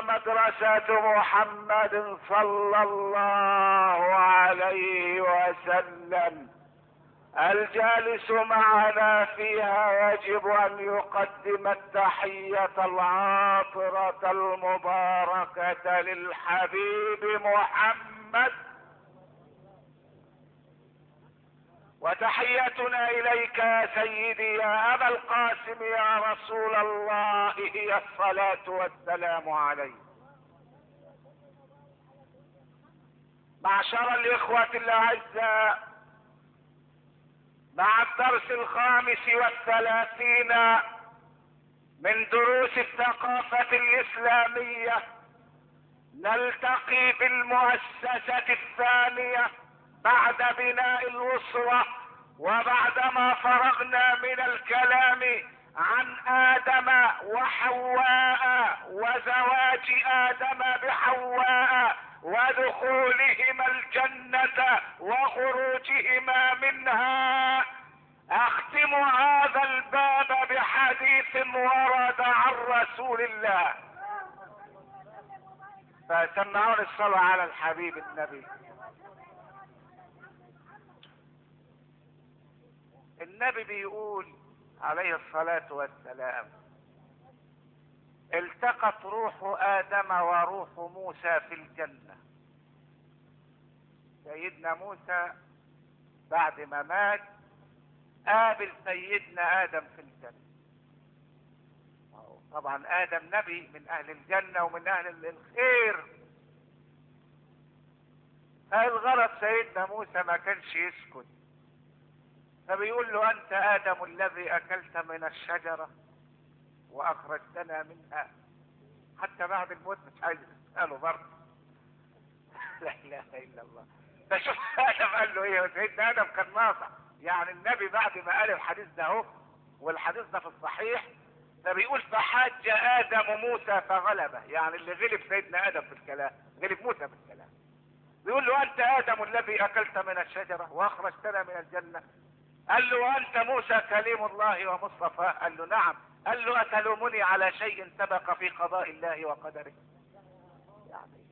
مدرسة محمد صلى الله عليه وسلم الجالس معنا فيها يجب ان يقدم التحية العاطرة المباركة للحبيب محمد وتحيتنا اليك يا سيدي يا ابا القاسم يا رسول الله هي الصلاة والسلام عليك معشر الاخوة الاعزاء مع الدرس الخامس والثلاثين من دروس الثقافة الاسلامية نلتقي بالمؤسسة الثانية بعد بناء الاسرة وبعدما فرغنا من الكلام عن ادم وحواء وزواج ادم بحواء ودخولهما الجنة وخروجهما منها اختم هذا الباب بحديث ورد عن رسول الله فسمعون الصلاة على الحبيب النبي النبي بيقول عليه الصلاة والسلام التقت روح ادم وروح موسى في الجنة سيدنا موسى بعد ما مات قابل سيدنا ادم في الجنة طبعا ادم نبي من اهل الجنة ومن اهل الخير فالغرض سيدنا موسى ما كانش يسكت فبيقول له انت ادم الذي اكلت من الشجرة واخرجتنا منها حتى بعد الموت مش عايز تسأله برضه لا اله الا الله فشوف ادم قال له ايه سيدنا ادم كان ناصح يعني النبي بعد ما قال الحديث ده اهو والحديث ده في الصحيح فبيقول فحاج ادم موسى فغلبه يعني اللي غلب سيدنا ادم في الكلام غلب موسى في الكلام بيقول له انت ادم الذي اكلت من الشجره واخرجتنا من الجنه قال له وانت موسى كليم الله ومصطفى قال له نعم قال له اتلومني على شيء سبق في قضاء الله وقدره يعني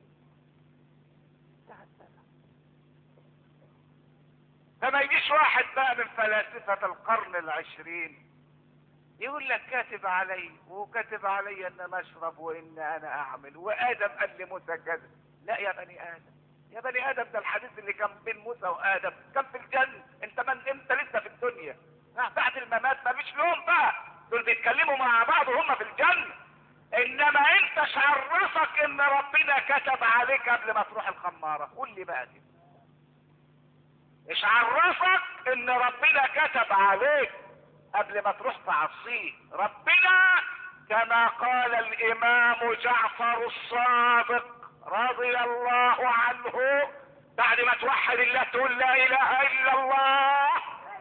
فما يجيش واحد بقى من فلاسفة القرن العشرين يقول لك كاتب علي وكاتب علي ان انا اشرب وان انا اعمل وادم قال لموسى كذا لا يا بني ادم يا بني ادم ده الحديث اللي كان بين موسى وادم كان في الجنة انت من انت لسه في الدنيا بعد الممات ما فيش لهم بقى دول بيتكلموا مع بعض وهم في الجنة انما انت عرفك ان ربنا كتب عليك قبل ما تروح الخمارة قول لي بقى كده ايش عرفك ان ربنا كتب عليك قبل ما تروح تعصيه ربنا كما قال الامام جعفر الصادق رضي الله عنه بعد ما توحد الله تقول لا اله الا الله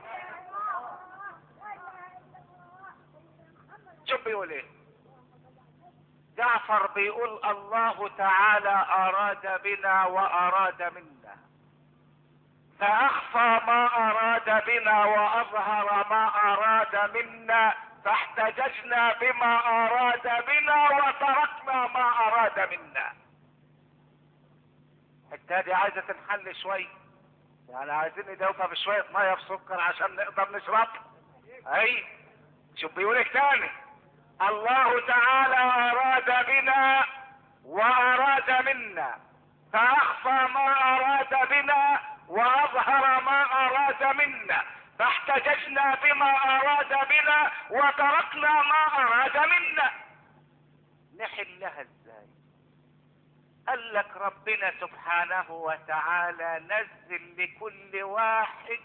شوف بيقول ايه جعفر بيقول الله تعالى اراد بنا واراد منا فاخفى ما اراد بنا واظهر ما اراد منا فاحتججنا بما اراد بنا وتركنا ما اراد منا الحته دي عايزه تنحل شويه يعني عايزين ندوبها بشويه ميه بسكر عشان نقدر نشربها اي شوف بيقول تاني الله تعالى اراد بنا واراد منا فاخفى ما اراد بنا واظهر ما اراد منا فاحتججنا بما اراد بنا وتركنا ما اراد منا نحلها ازاي قال لك ربنا سبحانه وتعالى نزل لكل واحد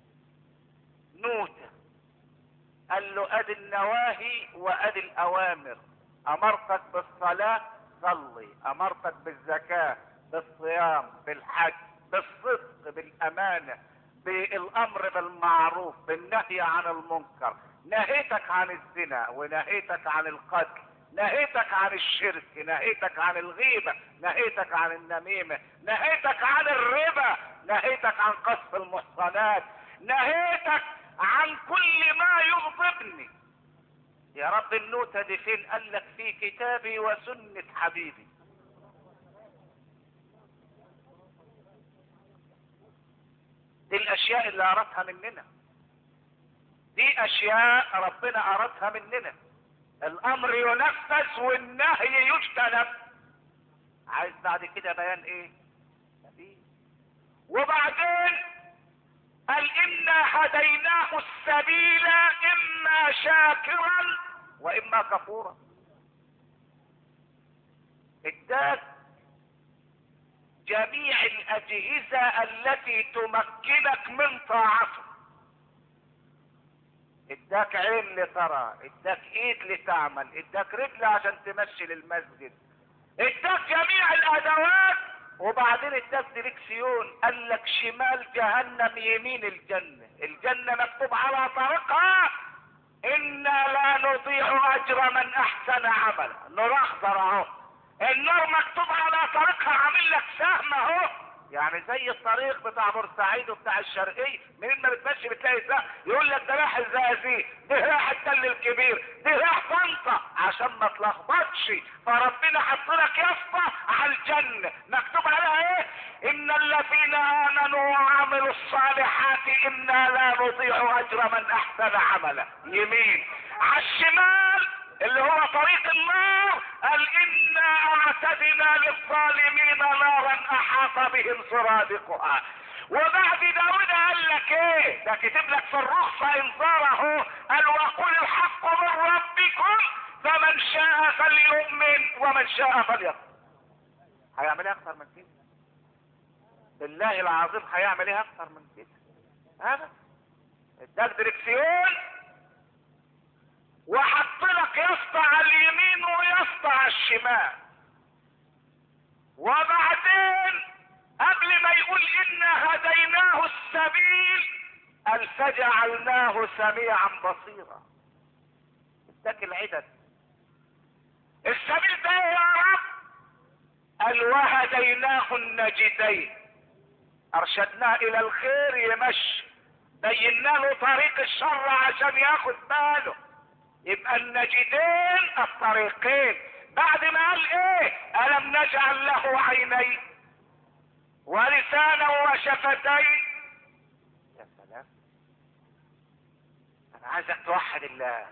نوتة قال له ادي النواهي وادي الاوامر امرتك بالصلاة صلي امرتك بالزكاة بالصيام بالحج بالصدق بالامانة بالامر بالمعروف بالنهي عن المنكر نهيتك عن الزنا ونهيتك عن القتل نهيتك عن الشرك نهيتك عن الغيبة نهيتك عن النميمة نهيتك عن الربا نهيتك عن قصف المحصنات نهيتك عن كل ما يغضبني يا رب النوتة دي فين قال لك في كتابي وسنة حبيبي دي الاشياء اللي ارادها مننا دي اشياء ربنا ارادها مننا الامر ينفذ والنهي يجتنب عايز بعد كده بيان ايه مفيش. وبعدين قال انا هديناه السبيل اما شاكرا واما كفورا اداك جميع الاجهزه التي تمكنك من طاعته اداك عين لترى اداك ايد لتعمل اداك رجل عشان تمشي للمسجد اداك جميع الادوات وبعدين اداك دريكسيون قال لك شمال جهنم يمين الجنة الجنة مكتوب على طريقها انا لا نضيع اجر من احسن عملا نور اخضر اهو النار مكتوب على طريقها عامل لك سهم اهو يعني زي الطريق بتاع بورسعيد وبتاع الشرقية منين ما بتمشي بتلاقي سهم يقول لك ده راح الزقازيق ده راح التل الكبير ده راح طنطا عشان ما تلخبطش فربنا حط لك يافطة على الجنة مكتوب عليها ايه ان الذين امنوا وعملوا الصالحات انا لا نضيع اجر من احسن عملا يمين على الشمال اللي هو طريق النار قال انا اعتدنا للظالمين نارا احاط بهم سرادقها وبعد داود قال لك ايه ده كتب لك في الرخصة انذار اهو قال وقل الحق من ربكم فمن شاء فليؤمن ومن شاء فليكفر هيعمل ايه اكتر من كده بالله العظيم هيعمل ايه اكتر من كده هذا اداك دريكسيون وحط لك يسطى على اليمين ويسطى على الشمال وبعدين قبل ما يقول انا هديناه السبيل قال فجعلناه سميعا بصيرا اداك العدد السبيل ده يا رب قال وهديناه النجدين ارشدناه الى الخير يمشي بينا له طريق الشر عشان ياخد باله يبقى النجدين الطريقين بعد ما قال ايه الم نجعل له عينين ولسانا وشفتين يا سلام انا عايزك توحد الله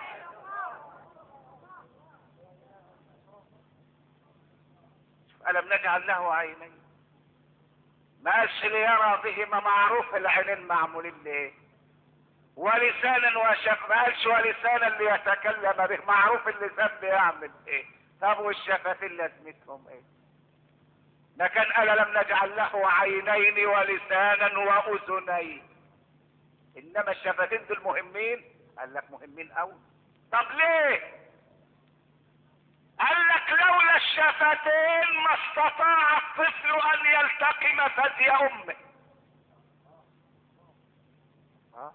شوف الم نجعل له عينين ما قالش ليرى بهما معروف العينين معمولين ليه ولسانا وشف ما قالش ولسانا ليتكلم به معروف اللسان بيعمل ايه طب والشفتين لازمتهم ايه ما كان قال لم نجعل له عينين ولسانا واذنين انما الشفتين دول مهمين قال لك مهمين قوي طب ليه قال لك لولا الشفتين ما استطاع الطفل ان يلتقم ثدي امه ها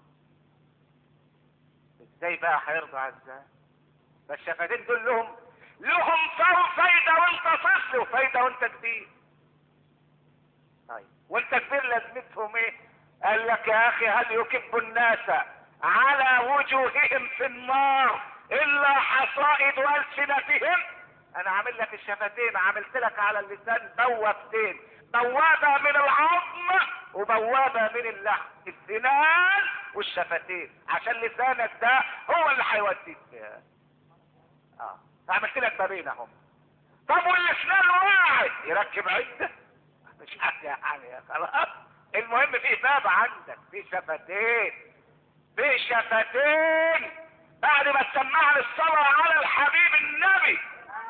ازاي بقى هيرضع ازاي فالشفتين دول لهم لهم فايدة وانت طفل وفايدة وانت كبير طيب وانت كبير لازمتهم ايه قال لك يا اخي هل يكب الناس على وجوههم في النار الا حصائد السنتهم انا عامل لك الشفتين عملت لك على اللسان بوابتين بوابة من العظم وبوابة من اللحم السنان والشفتين عشان لسانك ده هو اللي هيوديك اه فعملت لك بابين اهم طب والاسنان واحد يركب عده مش حاجه يعني خلاص المهم في باب عندك في شفتين في شفتين بعد ما تسمعني الصلاة على الحبيب النبي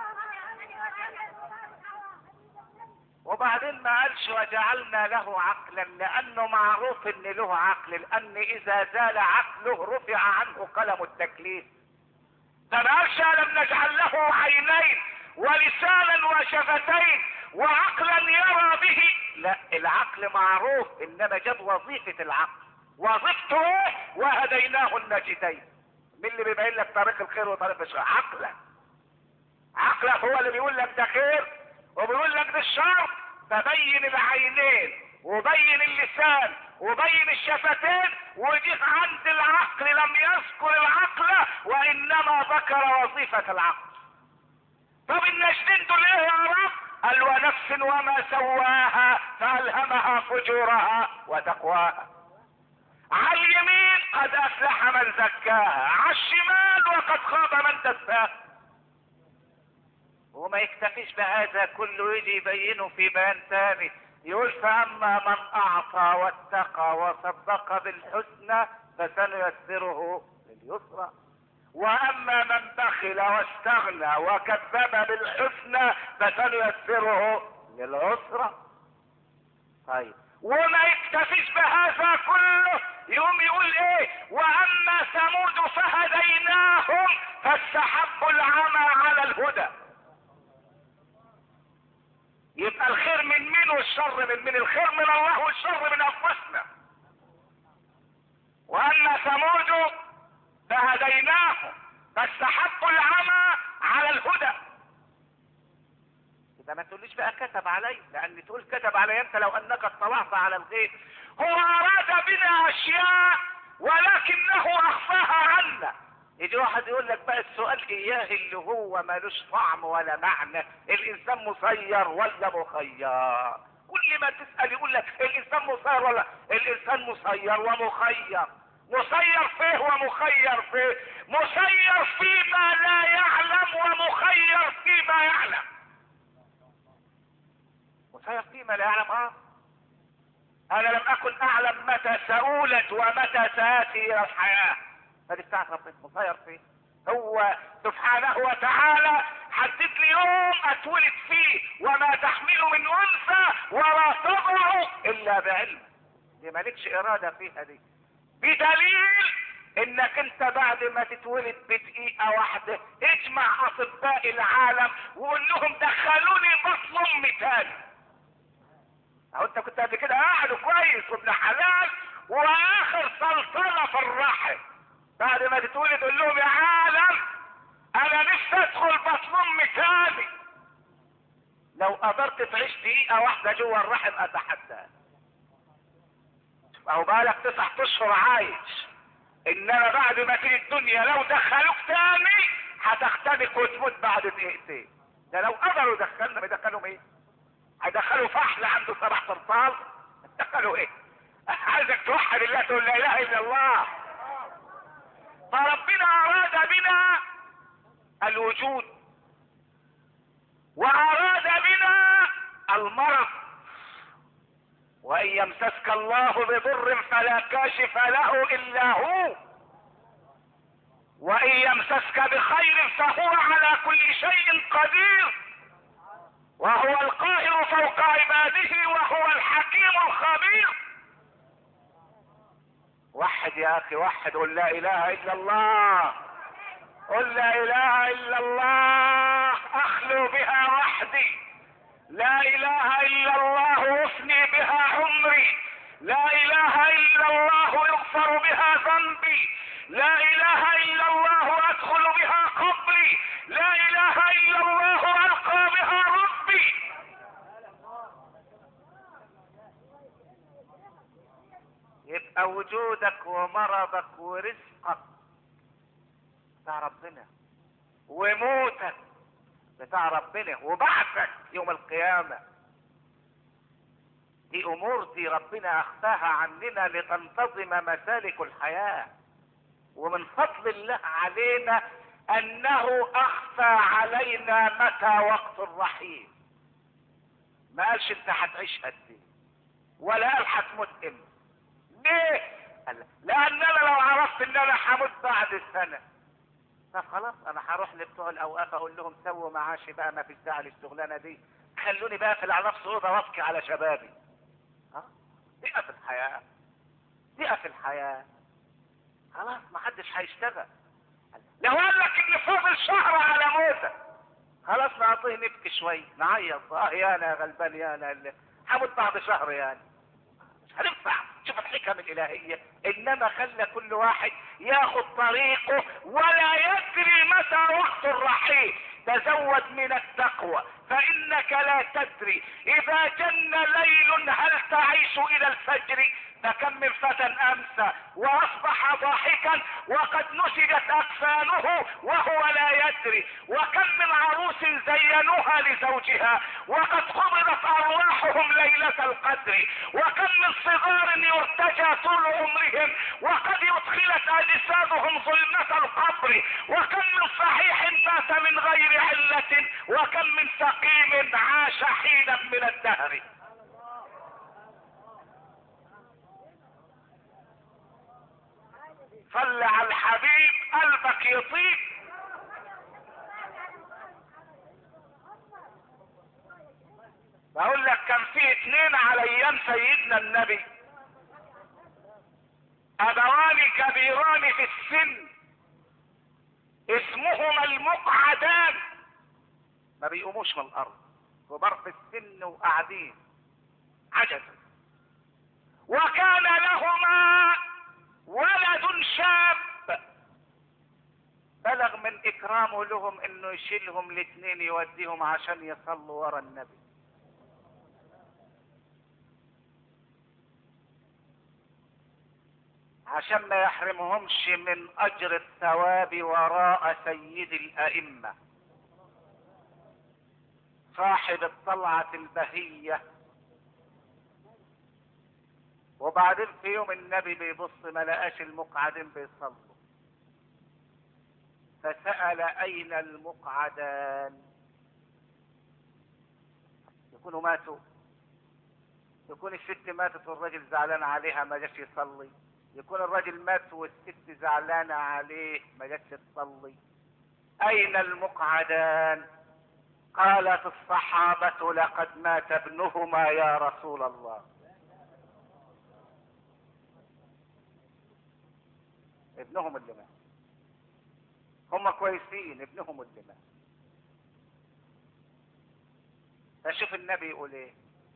وبعدين ما قالش وجعلنا له عقلا لانه معروف ان له عقل لان اذا زال عقله رفع عنه قلم التكليف فما قالش الم نجعل له عينين ولسانا وشفتين وعقلا يرى به لا العقل معروف انما جاب وظيفة العقل وظيفته ايه وهديناه النجدين مين اللي بيبين لك طريق الخير وطريق الشر عقلك عقلك هو اللي بيقول لك ده خير وبيقول لك ده الشر فبين العينين وبين اللسان وبين الشفتين وجيت عند العقل لم يذكر العقل وانما ذكر وظيفة العقل طب النجدين دول ايه يا رب قال ونفس وما سواها فالهمها فجورها وتقواها على اليمين قد افلح من زكاها على الشمال وقد خاب من دساها وما يكتفيش بهذا كله يجي يبينه في بيان ثاني يقول فاما من اعطى واتقى وصدق بالحسنى فسنيسره لليسرى واما من بخل واستغنى وكذب بالحسنى فسنيسره للعسرى طيب وما يكتفيش بهذا كله يقوم يقول ايه واما ثمود فهديناهم فاستحبوا العمى على الهدى يبقى الخير من مين والشر من مين الخير من الله والشر من انفسنا واما ثمود فهديناهم فاستحبوا العمى على الهدى يبقى ما تقوليش بقى كتب علي لان تقول كتب علي انت لو انك اطلعت على الغيب هو اراد بنا اشياء ولكنه اخفاها عنا يجي واحد يقول لك بقى السؤال اياه اللي هو مالوش طعم ولا معنى الانسان مسير ولا مخير كل ما تسال يقول لك الانسان مسير ولا الانسان مسير ومخير مسير فيه ومخير فيه مسير فيما لا يعلم ومخير فيما يعلم مسير فيما لا يعلم اه انا لم اكن اعلم متى سأولد ومتى سآتي الى الحياة هذه بتاعت ربنا مسير فيه هو سبحانه وتعالى حدد لي يوم اتولد فيه وما تحمل من انثى ولا تضع الا بعلم دي مالكش ارادة فيها دي بدليل انك انت بعد ما تتولد بدقيقة واحدة اجمع اطباء العالم وقول لهم دخلوني بطن امي تاني اهو انت كنت قبل كده قاعد كويس وابن حلال واخر سلطنة في الرحم بعد ما تتولد قول لهم يا عالم انا نفسي ادخل بطن امي تاني لو قدرت تعيش دقيقة واحدة جوه الرحم اتحدى اهو بقالك تسع اشهر عايش انما بعد ما تيجي الدنيا لو دخلوك تاني هتختنق وتموت بعد دقيقتين ده لو قدروا يدخلنا بيدخلهم ايه هيدخلوا فحل عنده سبع صرصال دخلوا ايه عايزك توحد الله تقول لا اله الا الله فربنا اراد بنا الوجود واراد بنا المرض وان يمسسك الله بضر فلا كاشف له الا هو وان يمسسك بخير فهو على كل شيء قدير وهو القاهر فوق عباده وهو الحكيم الخبير وحد يا اخي وحد قل لا اله الا الله قل لا اله الا الله اخلو بها وحدي لا اله الا الله افني بها عمري لا اله الا الله يغفر بها ذنبي لا اله الا الله ادخل بها قبري لا اله الا الله القى بها ربي يبقى وجودك ومرضك ورزقك بتاع ربنا وموتك بتاع ربنا وبعثك يوم القيامة دي امور دي ربنا اخفاها عننا لتنتظم مسالك الحياة ومن فضل الله علينا انه اخفى علينا متى وقت الرحيل ما قالش انت هتعيش قد ايه ولا قال هتموت امتى ليه قال لان انا لو عرفت ان انا هموت بعد سنه طب خلاص انا هروح لبتوع الاوقاف اقول لهم سووا معاشي بقى ما فيش داعي للشغلانه دي خلوني بقى في على نفس اوضه وابكي على شبابي ها دقه في الحياه دقه في الحياه خلاص ما حدش هيشتغل لو قال لك ان فاضل شهر على موتك خلاص نعطيه نبكي شوي نعيط اه يا انا غلبان يا انا اللي هموت بعد شهر يعني مش هننفع شوف الحكم الالهيه انما خلى كل واحد ياخد طريقه ولا يدري متى وقت الرحيل تزود من التقوى فانك لا تدري اذا جن ليل هل تعيش الى الفجر فكم من فتى امسى واصبح ضاحكا وقد نسجت اكفانه وهو لا يدري وكم من عروس زينوها لزوجها وقد قبضت ارواحهم ليلة القدر وكم من صغار يرتجى طول عمرهم وقد ادخلت اجسادهم ظلمة القبر وكم من صحيح بات من غير علة وكم من سقيم عاش حينا من الدهر صل على الحبيب قلبك يطيب بقول لك كان في اتنين على ايام سيدنا النبي ابوان كبيران في السن اسمهما المقعدان ما بيقوموش من الارض كبار في السن وقاعدين عجزا وكان لهما ولد شاب بلغ من اكرامه لهم انه يشيلهم الاثنين يوديهم عشان يصلوا ورا النبي عشان ما يحرمهمش من اجر الثواب وراء سيد الائمه صاحب الطلعه البهيه وبعدين في يوم النبي بيبص ما لقاش المقعدين بيصلوا فسأل أين المقعدان يكونوا ماتوا يكون الست ماتت والراجل زعلان عليها ما جاش يصلي يكون الراجل مات والست زعلانة عليه ما جاتش تصلي أين المقعدان قالت الصحابة لقد مات ابنهما يا رسول الله ابنهم اللي مات هم كويسين ابنهم اللي مات فشوف النبي يقول ايه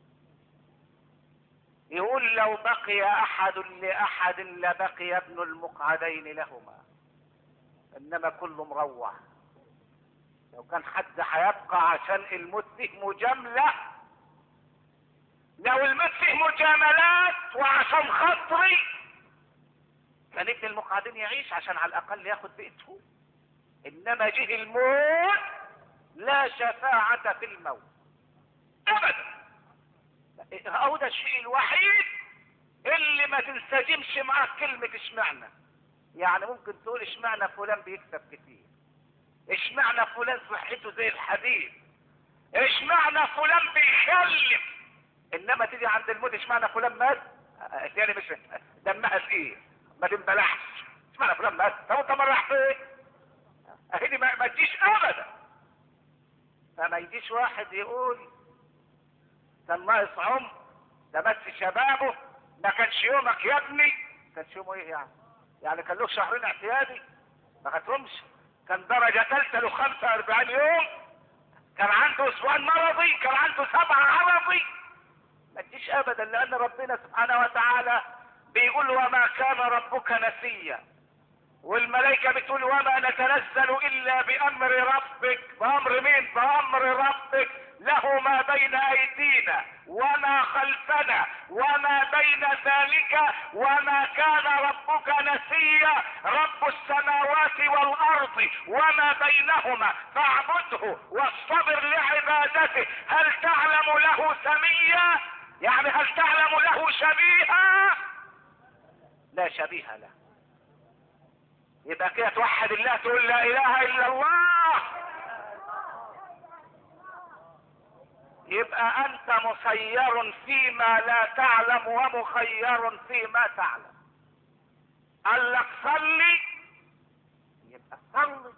يقول لو بقي احد لاحد لبقي ابن المقعدين لهما انما كله مروع لو كان حد هيبقى عشان الموت فيه مجاملة لو الموت فيه مجاملات وعشان خاطري كان ابن المقعدين يعيش عشان على الاقل ياخد بيته انما جه الموت لا شفاعة في الموت ابدا هو ده الشيء الوحيد اللي ما تنسجمش معاه كلمة اشمعنى يعني ممكن تقول اشمعنى فلان بيكسب كتير اشمعنى فلان صحته زي الحديد اشمعنى فلان بيخلف انما تيجي عند الموت اشمعنى فلان مات يعني مش دمها تقيل ما تنبلعش اشمعنى فلان مات طب انت ما راح فين اهدي ما, ما تجيش ابدا فما يجيش واحد يقول كان ناقص عمر ده مات في شبابه ما كانش يومك يا ابني كانش يومه ايه يعني يعني كان له شهرين اعتيادي ما خدهمش كان درجة ثالثة له 45 يوم كان عنده اسبوعين مرضي كان عنده سبعة عرضي ما تجيش ابدا لان ربنا سبحانه وتعالى بيقول وما كان ربك نسيا والملائكة بتقول وما نتنزل الا بامر ربك بامر مين بامر ربك له ما بين ايدينا وما خلفنا وما بين ذلك وما كان ربك نسيا رب السماوات والارض وما بينهما فاعبده واصطبر لعبادته هل تعلم له سميا يعني هل تعلم له شبيها لا شبيه له يبقى كده توحد الله تقول لا اله الا الله يبقى انت مسير فيما لا تعلم ومخير فيما تعلم قال لك صلي يبقى صلي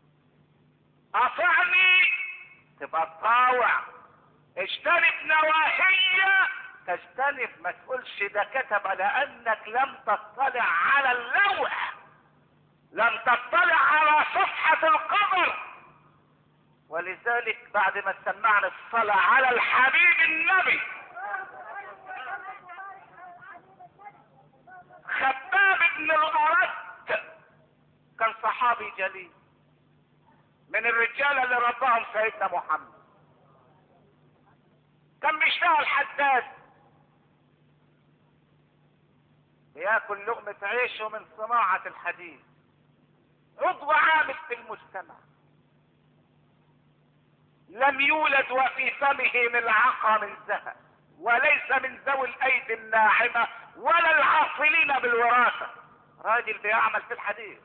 اطعني تبقى تطاوع اجتنب نواهي تجتنب ما تقولش ده كتب لانك لم تطلع على اللوح لم تطلع على صفحة القبر ولذلك بعد ما سمعنا الصلاة على الحبيب النبي خباب بن الأرد كان صحابي جليل من الرجال اللي رباهم سيدنا محمد الحداد بياكل لقمة عيشه من صناعة الحديد عضو عامل في المجتمع لم يولد وفي فمه ملعقة من ذهب وليس من ذوي الايدي الناعمة ولا العاصلين بالوراثة راجل بيعمل في الحديث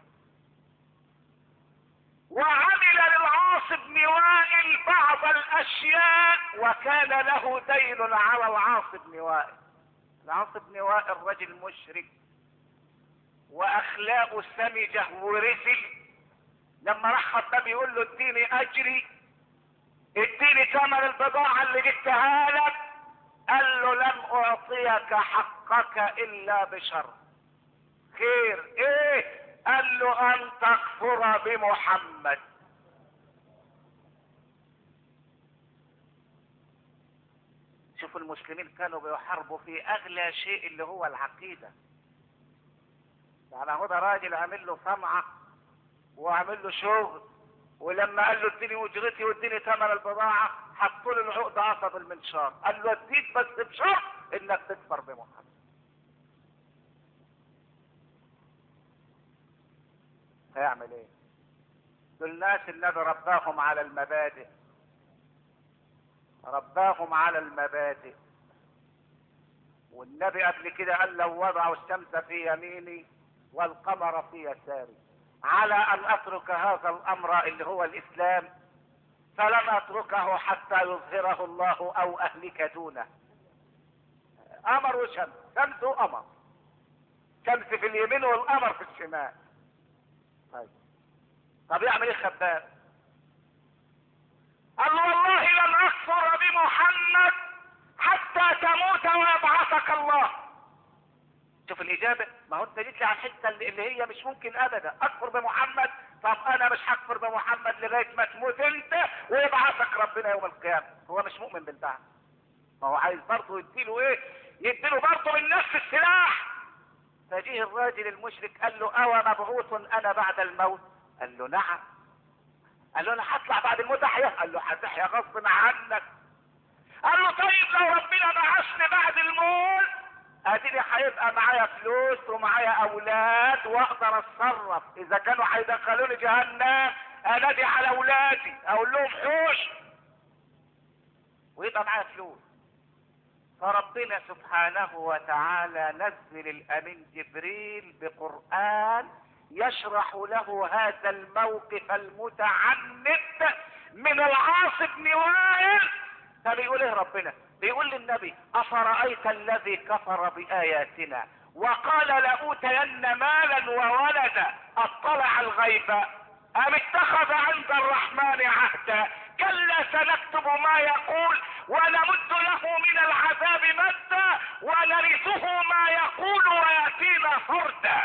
وعمل للعاص بن وائل بعض الاشياء وكان له دين على العاص بن وائل العاص بن وائل رجل مشرك واخلاقه سمجه ورزل لما راح خطاب يقول له اديني اجري اديني ثمن البضاعه اللي جبتها لك قال له لم اعطيك حقك الا بشر خير ايه قال له ان تكفر بمحمد شوفوا المسلمين كانوا بيحاربوا في اغلى شيء اللي هو العقيده يعني هو ده راجل عامل له سمعه وعامل له شغل ولما قال له اديني اجرتي واديني ثمن البضاعه حطوا له العقد عصب المنشار قال له اديك بس بشرط انك تكفر بمحمد هيعمل ايه دول ناس النبي رباهم على المبادئ رباهم على المبادئ والنبي قبل كده قال لو وضعوا الشمس في يميني والقمر في يساري على ان اترك هذا الامر اللي هو الاسلام فلن اتركه حتى يظهره الله او اهلك دونه قمر وشمس شمس وقمر شمس في اليمين والقمر في الشمال طيب طب يعمل ايه خباب قال له والله لن اكفر بمحمد حتى تموت ويبعثك الله شوف الاجابه ما هو انت جيت لي على الحته اللي اللي هي مش ممكن ابدا اكفر بمحمد طب انا مش هكفر بمحمد لغايه ما تموت انت ويبعثك ربنا يوم القيامه هو مش مؤمن بالبعث ما هو عايز برضه يديله ايه يديله برضه من نفس السلاح فجيه الراجل المشرك قال له اوى مبعوث انا بعد الموت قال له نعم قال له انا هطلع بعد الموت احيا قال له هتحيا غصب عنك قال له طيب لو ربنا بعثني بعد الموت اديني هيبقى معايا فلوس ومعايا اولاد واقدر اتصرف اذا كانوا هيدخلوني جهنم انادي على اولادي اقول لهم حوش ويبقى معايا فلوس فربنا سبحانه وتعالى نزل الامين جبريل بقران يشرح له هذا الموقف المتعنت من العاص بن وائل فبيقول ايه ربنا بيقول للنبي افرايت الذي كفر باياتنا وقال لاوتين مالا وولدا اطلع الغيب ام اتخذ عند الرحمن عهدا كلا سنكتب ما يقول ونمد له من العذاب مدا ونرثه ما يقول وياتينا فردا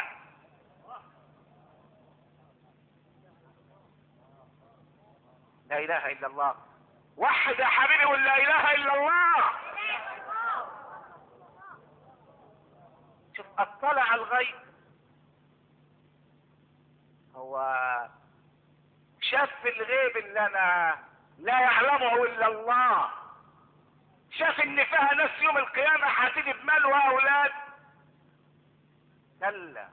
لا اله الا الله وحد يا حبيبي قول لا اله الا الله شوف اطلع الغيب هو شاف الغيب اللي انا لا يعلمه الا الله شاف ان فيها ناس يوم القيامة هتيجي بمال واولاد كلا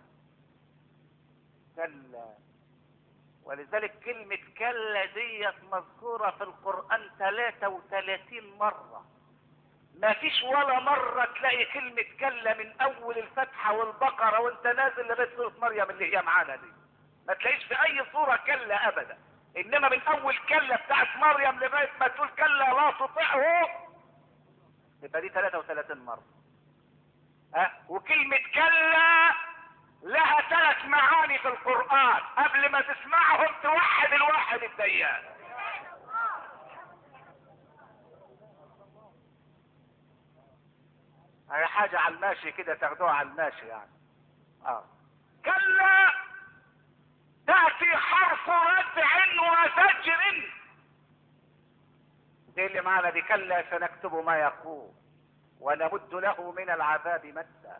كلا ولذلك كلمة كلا ديت مذكورة في القرآن 33 مرة ما فيش ولا مرة تلاقي كلمة كلا من أول الفتحة والبقرة وأنت نازل لغاية سورة مريم اللي هي معانا دي ما تلاقيش في أي صورة كلا أبدا إنما من أول كلا بتاعت مريم لغاية ما تقول كلا لا تطيعه يبقى دي 33 مرة أه؟ وكلمة كلا لها ثلاث معاني في القرآن قبل ما تسمعهم توحد الواحد الديان هي حاجة على الماشي كده تاخدوها على الماشي يعني اه كلا تأتي حرف ردع وزجر دي اللي معنا دي كلا سنكتب ما يقول ونمد له من العذاب مدا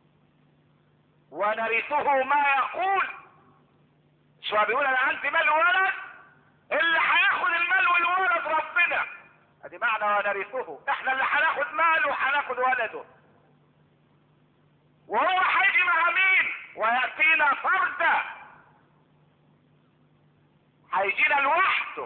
ونرثه ما يقول شو بيقول انا عندي مال ولد اللي هياخد المال والولد ربنا ادي معنى ونرثه احنا اللي هناخد ماله وهناخد ولده وهو هيجي مع مين ويأتينا فردا هيجينا لوحده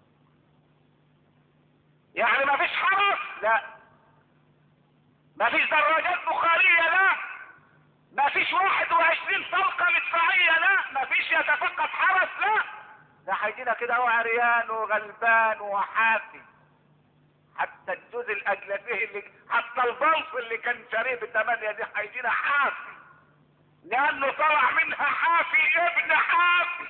يعني ما فيش حرس لا ما فيش دراجات بخارية لا ما فيش واحد وعشرين طلقة مدفعية لا ما فيش يتفقد حرس لا ده هيجينا كده هو عريان وغلبان وحافي حتى الجوز الاجلفيه اللي حتى البلص اللي كان شاريه بثمانية دي هيجينا حافي لانه طلع منها حافي ابن حافي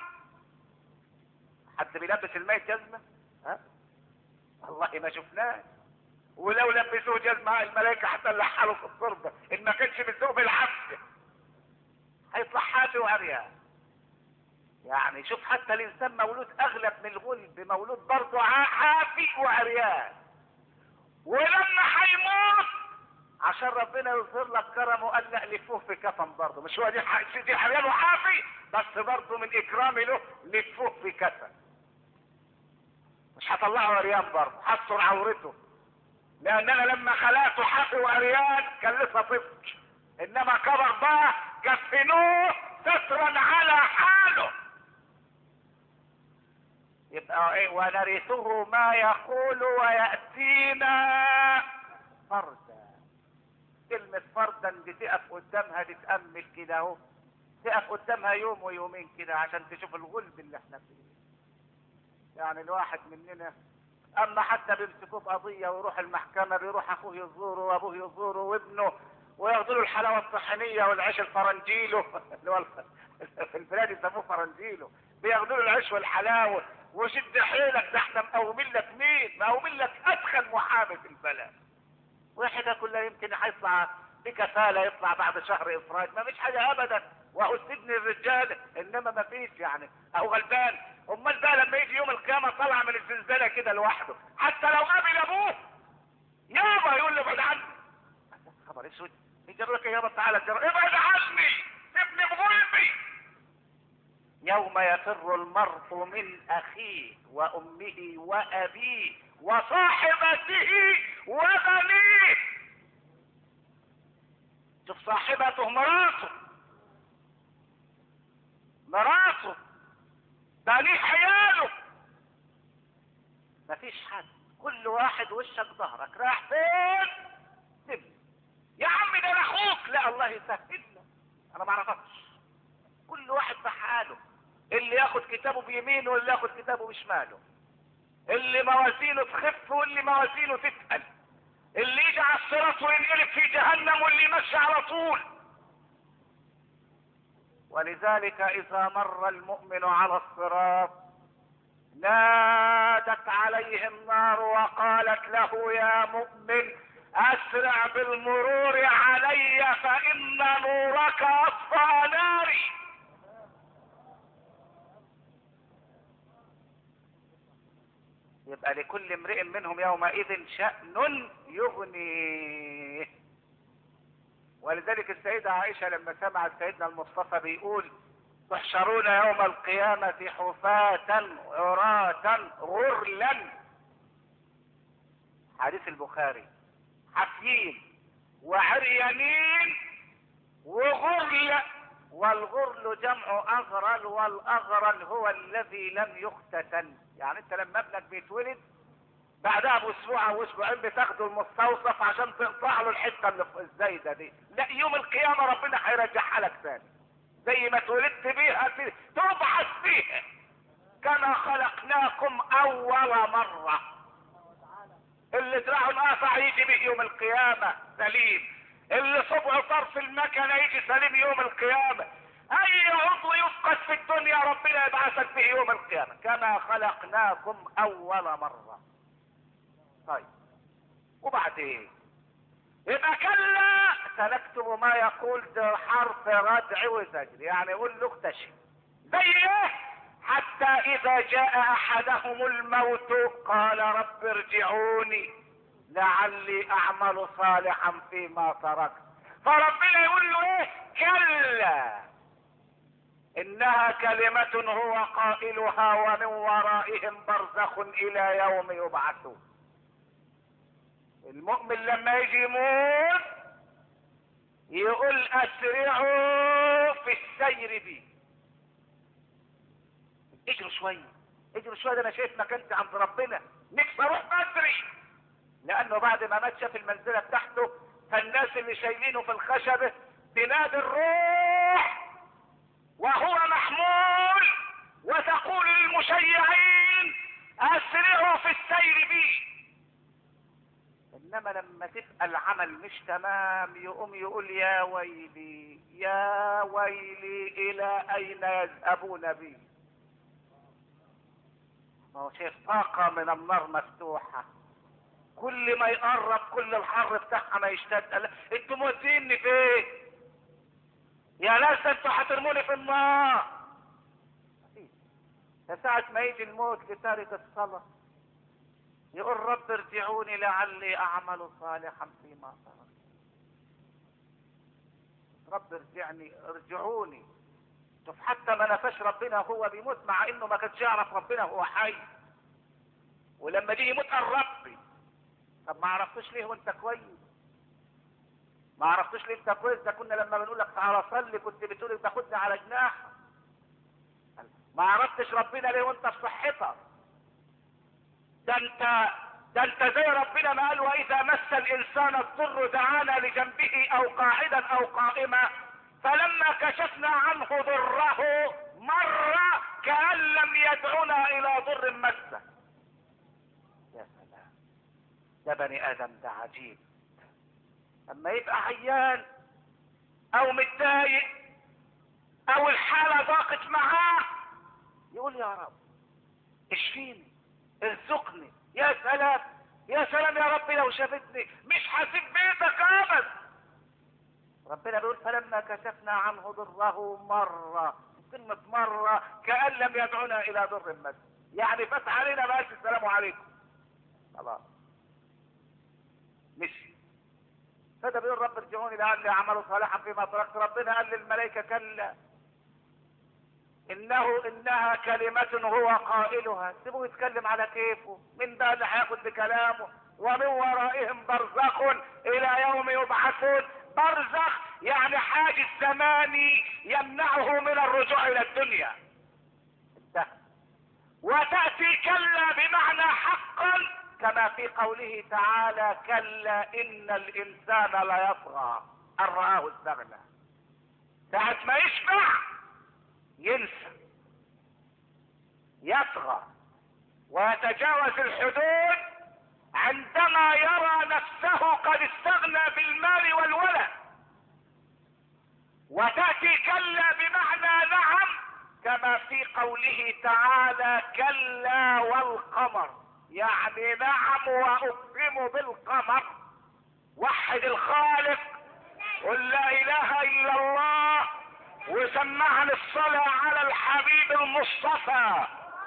حد بيلبس الميت جزمة ها والله ما شفناه ولو لبسوه جزمة الملائكة حتى نلحله في التربة ان ما كانش بيسوق بالعافية هيطلع حافي وعريان يعني شوف حتى الانسان مولود اغلب من الغلب مولود برضه حافي وعريان ولما هيموت عشان ربنا يظهر لك كرمه قال لا لفوه في كفن برضه مش هو دي ح- دي عريان وحافي بس برضه من اكرامي له لفوه في كفن مش هطلعه عريان برضه هستر عورته لان انا لما خلقته حافي وعريان كان لسه طفل انما كبر بقى كفنوه سترا على حاله يبقى ايه ونرثه ما يقول ويأتينا فردا كلمة فردا دي تقف قدامها تتأمل كده اهو تقف قدامها يوم ويومين كده عشان تشوف الغلب اللي احنا فيه يعني الواحد مننا اما حتى بيمسكوه بقضيه ويروح المحكمه بيروح اخوه يزوره وابوه يزوره وابنه وياخدوا له الحلاوه الطحينيه والعيش الفرنجيلو اللي هو في البلاد يسموه فرنجيلو بياخدوا له العيش والحلاوه وشد حيلك ده احنا مقومين لك مين؟ مقومين لك ادخل محامي في البلد واحدة كلها يمكن هيطلع بكفالة يطلع بعد شهر افراج ما فيش حاجة ابدا وهو سجن الرجال انما ما فيش يعني او غلبان امال بقى لما يجي يوم القيامة طلع من الزلزالة كده لوحده حتى لو قابل ابوه يابا يقول له ابعد عني خبر اسود يجر لك يابا تعالى جر ابعد عني ابني بغلبي يوم يفر المرء من اخيه وامه وابيه وصاحبته وبنيه شوف صاحبته مراته مراته بنيه حياله مفيش حد كل واحد وشك ظهرك رايح فين سيبني يا عم ده انا اخوك لا الله يسهلنا انا ما اعرفكش كل واحد في حاله اللي ياخد كتابه بيمينه واللي ياخد كتابه بشماله اللي موازينه تخف واللي موازينه تتقل اللي يجي على الصراط وينقلب في جهنم واللي يمشي على طول ولذلك اذا مر المؤمن على الصراط نادت عليه النار وقالت له يا مؤمن اسرع بالمرور علي فان نورك اطفا ناري يبقى لكل امرئ منهم يومئذ شأن يغنيه ولذلك السيدة عائشة لما سمعت سيدنا المصطفى بيقول تحشرون يوم القيامة حفاة عراة غرلا حديث البخاري حفيين وعريانين وغرل والغرل جمع اغرل والاغرل هو الذي لم يختتن يعني انت لما ابنك بيتولد بعدها باسبوع او اسبوعين بتاخده المستوصف عشان تقطع له الحته اللي في الزايده دي لا يوم القيامه ربنا هيرجعها لك تاني زي ما اتولدت بيها ت- تبعث بيها كما خلقناكم اول مره اللي دراعه انقطع يجي به يوم القيامه سليم اللي صبعه طرف المكنه يجي سليم يوم القيامه اي عضو يفقد في الدنيا ربنا يبعثك به يوم القيامه كما خلقناكم اول مره طيب وبعدين يبقى كلا سنكتب ما يقول ده حرف ردع وزجر يعني يقول له اختشي زي ايه حتى اذا جاء احدهم الموت قال رب ارجعوني لعلي اعمل صالحا فيما تركت فربنا يقول له ايه كلا انها كلمة هو قائلها ومن ورائهم برزخ الى يوم يبعثون المؤمن لما يجي يموت يقول اسرعوا في السير بي اجروا شويه اجروا شويه ده انا شايف مكانتي عند ربنا نفسي اروح بدري لانه بعد ما مات شاف المنزله بتاعته فالناس اللي شايلينه في الخشبه تنادي الروح وهو محمول وتقول للمشيعين اسرعوا في السير بي انما لما تبقى العمل مش تمام يقوم يقول يا ويلي يا ويلي الى اين يذهبون بي ما هو شايف طاقة من النار مفتوحة كل ما يقرب كل الحر بتاعها ما يشتد قال انتوا موديني فين يا ناس انتوا هترموني في النار ساعة ما يجي الموت لتارك الصلاة يقول رب ارجعوني لعلي اعمل صالحا فيما ترك رب ارجعني ارجعوني شوف حتى ما نفاش ربنا وهو بيموت مع انه ما كانش يعرف ربنا وهو حي ولما جه يموت قال ربي طب ما عرفتوش ليه وانت كويس ما عرفتوش ليه انت كويس ده كنا لما بنقول لك تعالى صلي كنت بتقول تاخدني على جناح ما عرفتش ربنا ليه وانت في صحتك ده انت ده انت زي ربنا ما قال واذا مس الانسان الضر دعانا لجنبه او قاعدا او قائما فلما كشفنا عنه ضره مر كأن لم يدعنا الى ضر مسه يا سلام ده بني ادم ده عجيب اما يبقى عيان او متضايق او الحالة ضاقت معاه يقول يا رب اشفيني ارزقني يا سلام يا سلام يا رب لو شافتني مش هسيب بيتك ابدا ربنا بيقول فلما كشفنا عنه ضره مرة كلمة مرة كأن لم يدعنا إلى ضر مس يعني فات علينا بقى السلام عليكم خلاص مشي فده بيقول رب ارجعوني لعلي اعمل صالحا فيما تركت ربنا قال للملائكة كلا انه انها كلمة هو قائلها سيبوه يتكلم على كيفه من ده اللي هياخد بكلامه ومن ورائهم برزخ الى يوم يبعثون برزخ يعني حاجز زماني يمنعه من الرجوع الى الدنيا انتهى وتأتي كلا بمعنى حقا كما في قوله تعالى كلا ان الانسان ليطغى ان رآه استغنى ساعة ما يشبع ينسى يطغى ويتجاوز الحدود عندما يرى نفسه قد استغنى بالمال والولد وتأتي كلا بمعنى نعم كما في قوله تعالى كلا والقمر يعني نعم واقسم بالقمر وحد الخالق قل لا اله الا الله وسمعني الصلاة على الحبيب المصطفى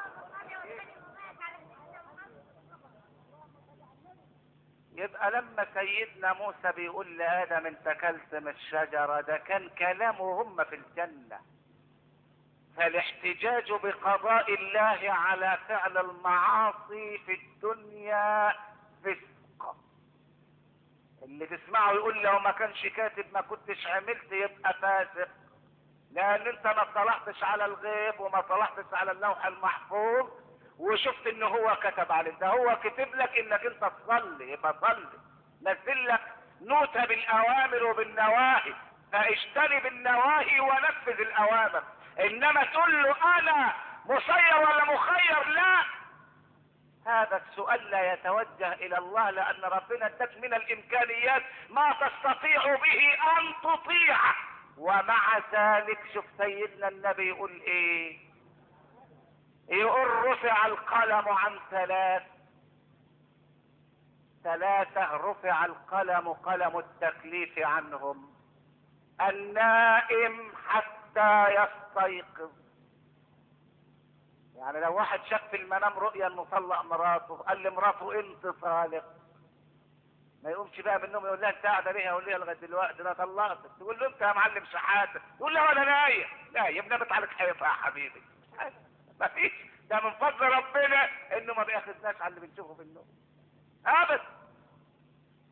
يبقى لما سيدنا موسى بيقول لآدم انت كلت من الشجرة ده كان كلامه هم في الجنة فالاحتجاج بقضاء الله على فعل المعاصي في الدنيا فسق اللي تسمعه يقول لو ما كانش كاتب ما كنتش عملت يبقى فاسق لان انت ما طلعتش على الغيب وما طلعتش على اللوح المحفوظ وشفت ان هو كتب عليك ده هو كتب لك انك انت تصلي يبقى صلي نزل لك نوتة بالاوامر وبالنواهي فاجتنب النواهي ونفذ الاوامر انما تقول له انا مسير ولا مخير لا هذا السؤال لا يتوجه الى الله لان ربنا اداك من الامكانيات ما تستطيع به ان تطيعه ومع ذلك شوف سيدنا النبي يقول ايه يقول رفع القلم عن ثلاث ثلاثة رفع القلم قلم التكليف عنهم النائم حتى يستيقظ يعني لو واحد شاف في المنام رؤيا انه طلق مراته قال لمراته انت طالق ما يقومش بقى من النوم يقول لها انت قاعده ليه يقول لها لغايه دلوقتي انا طلقتك تقول له انت يا معلم شحاته يقول لها انا نايم نايم نامت عليك حيطه يا حبيبي ما فيش ده من فضل ربنا انه ما بياخدناش على اللي بنشوفه في النوم ابدا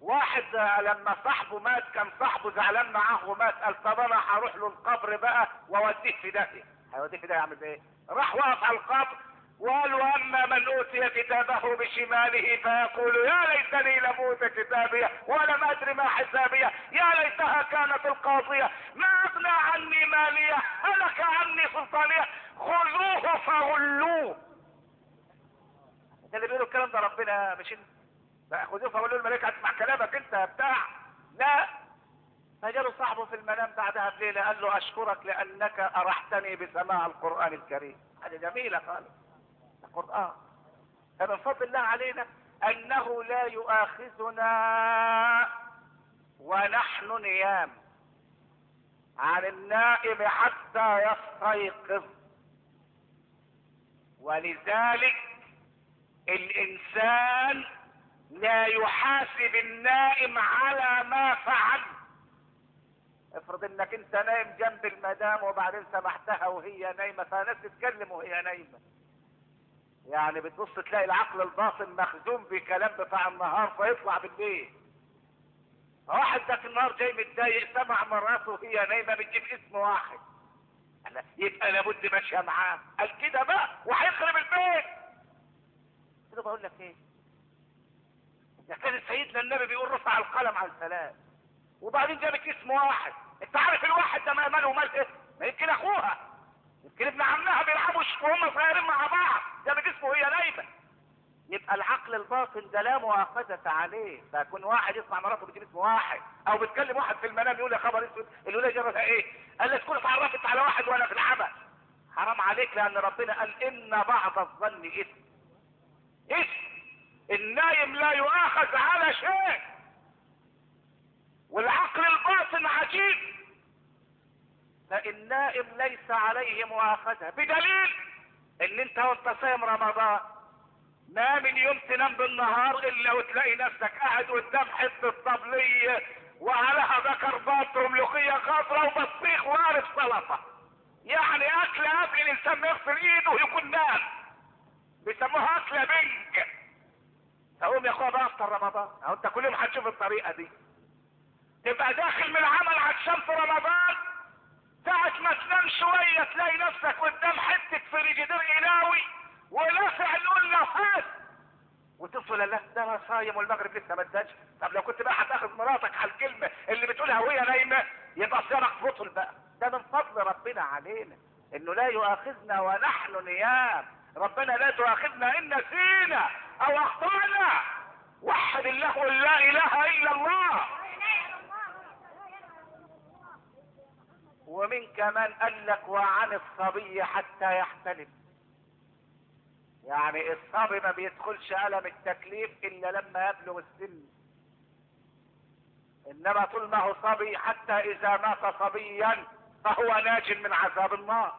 واحد لما صاحبه مات كان صاحبه زعلان معاه ومات قال طب انا هروح له القبر بقى واوديه في داهيه هيوديه في داهيه يعمل ايه؟ راح وقف على القبر وقال واما من اوتي كتابه بشماله فيقول يا ليتني لم اوت كتابيه ولم ادر ما حسابيه يا ليتها كانت القاضيه ما اغنى عني ماليه هلك عني سلطانيه خذوه فغلوه اللي بيقولوا الكلام ده ربنا مش انت خذوه فغلوه الملائكه هتسمع كلامك انت يا بتاع لا فجاله صاحبه في المنام بعدها بليله قال له اشكرك لانك ارحتني بسماع القران الكريم حاجه جميله خالص القرآن فمن فضل الله علينا أنه لا يؤاخذنا ونحن نيام عن النائم حتى يستيقظ ولذلك الإنسان لا يحاسب النائم على ما فعل افرض انك انت نايم جنب المدام وبعدين سمحتها وهي نايمه فناس تتكلم وهي نايمه يعني بتبص تلاقي العقل الباطن مخزون بكلام بتاع النهار فيطلع بالليل واحد ذاك النهار جاي متضايق سمع مراته وهي نايمه بتجيب اسم واحد يبقى لابد ماشيه معاه قال كده بقى وهيخرب البيت كده بقول لك ايه ده كان سيدنا النبي بيقول رفع القلم عن ثلاث وبعدين جابت اسم واحد انت عارف الواحد ده ما ماله ومال ايه ما يمكن اخوها يمكن ابن عمها بيلعبوا وهم صغيرين مع بعض ده بجسمه وهي نايمه يبقى العقل الباطن ده لا مؤاخذة عليه فيكون واحد يسمع مراته بتجيب اسم واحد او بتكلم واحد في المنام يقول يا خبر اسود الولايه جابتها ايه؟ قال لي تكون اتعرفت على واحد وانا في العمل حرام عليك لان ربنا قال ان بعض الظن اثم اثم النايم لا يؤاخذ على شيء والعقل الباطن عجيب فالنائم ليس عليه مؤاخذة بدليل ان انت وانت صايم رمضان ما من يوم تنام بالنهار الا وتلاقي نفسك قاعد قدام حته طبليه وعليها ذكر بط وملوخيه خضراء وبطيخ وعارف سلطه يعني اكله قبل الانسان ما يغسل ايده ويكون نام بيسموها اكله بنج فقوم يا اخويا بقى افطر رمضان اهو انت كل يوم هتشوف الطريقه دي تبقى داخل من العمل عشان في رمضان ساعة ما تنام شوية تلاقي نفسك قدام حتة فريجيدير قلاوي ولافع القلة فات وتصل لا ده انا صايم والمغرب لسه ما اداش طب لو كنت بقى هتاخد مراتك على الكلمة اللي بتقولها وهي نايمة يبقى صيامك بطل بقى ده من فضل ربنا علينا انه لا يؤاخذنا ونحن نيام ربنا لا تؤاخذنا ان نسينا او اخطأنا وحد الله قل لا اله الا الله ومن كمان قال لك وعن الصبي حتى يحتلم يعني الصبي ما بيدخلش ألم التكليف إلا لما يبلغ السن إنما طول ما هو صبي حتى إذا مات صبيا فهو ناج من عذاب النار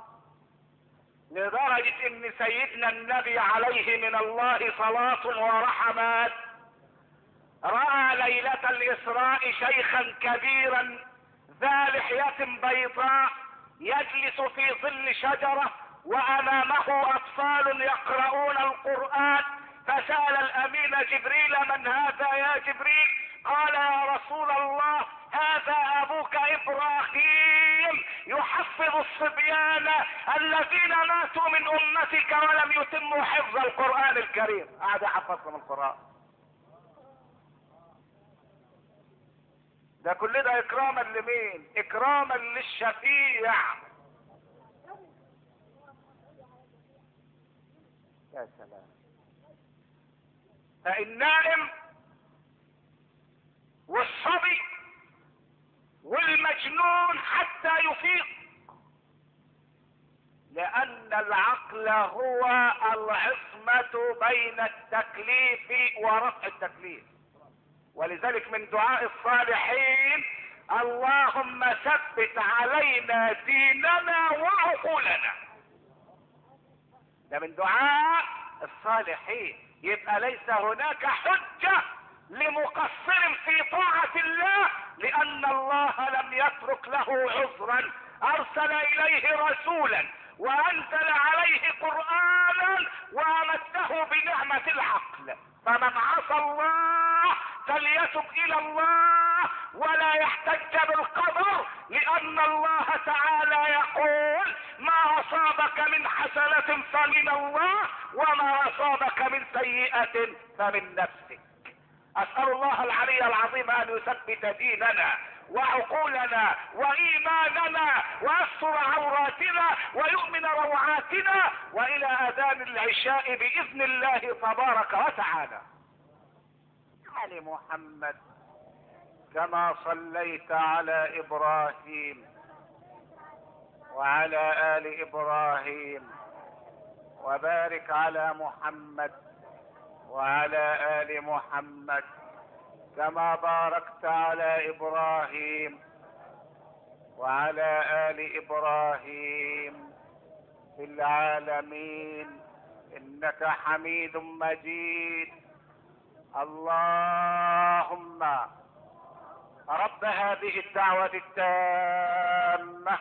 لدرجة إن سيدنا النبي عليه من الله صلاة ورحمات رأى ليلة الإسراء شيخا كبيرا ذا لحية بيضاء يجلس في ظل شجرة وأمامه أطفال يقرؤون القرآن فسأل الأمين جبريل من هذا يا جبريل قال يا رسول الله هذا أبوك إبراهيم يحفظ الصبيان الذين ماتوا من أمتك ولم يتموا حفظ القرآن الكريم قاعد يحفظهم القرآن ده كل ده اكراما لمين اكراما للشفيع يا سلام فالنائم والصبي والمجنون حتى يفيق لان العقل هو العصمة بين التكليف ورفع التكليف ولذلك من دعاء الصالحين اللهم ثبت علينا ديننا وعقولنا ده من دعاء الصالحين يبقى ليس هناك حجة لمقصر في طاعة الله لأن الله لم يترك له عذرا أرسل إليه رسولا وأنزل عليه قرآنا وأمده بنعمة العقل فمن عصى الله فليتب الى الله ولا يحتج بالقدر لان الله تعالى يقول ما اصابك من حسنة فمن الله وما اصابك من سيئة فمن نفسك اسأل الله العلي العظيم ان يثبت ديننا وعقولنا وايماننا ويستر عوراتنا ويؤمن روعاتنا والى اذان العشاء باذن الله تبارك وتعالى ال محمد كما صليت على ابراهيم وعلى ال ابراهيم وبارك على محمد وعلى ال محمد كما باركت على ابراهيم وعلى ال ابراهيم في العالمين انك حميد مجيد اللهم رب هذه الدعوه التامه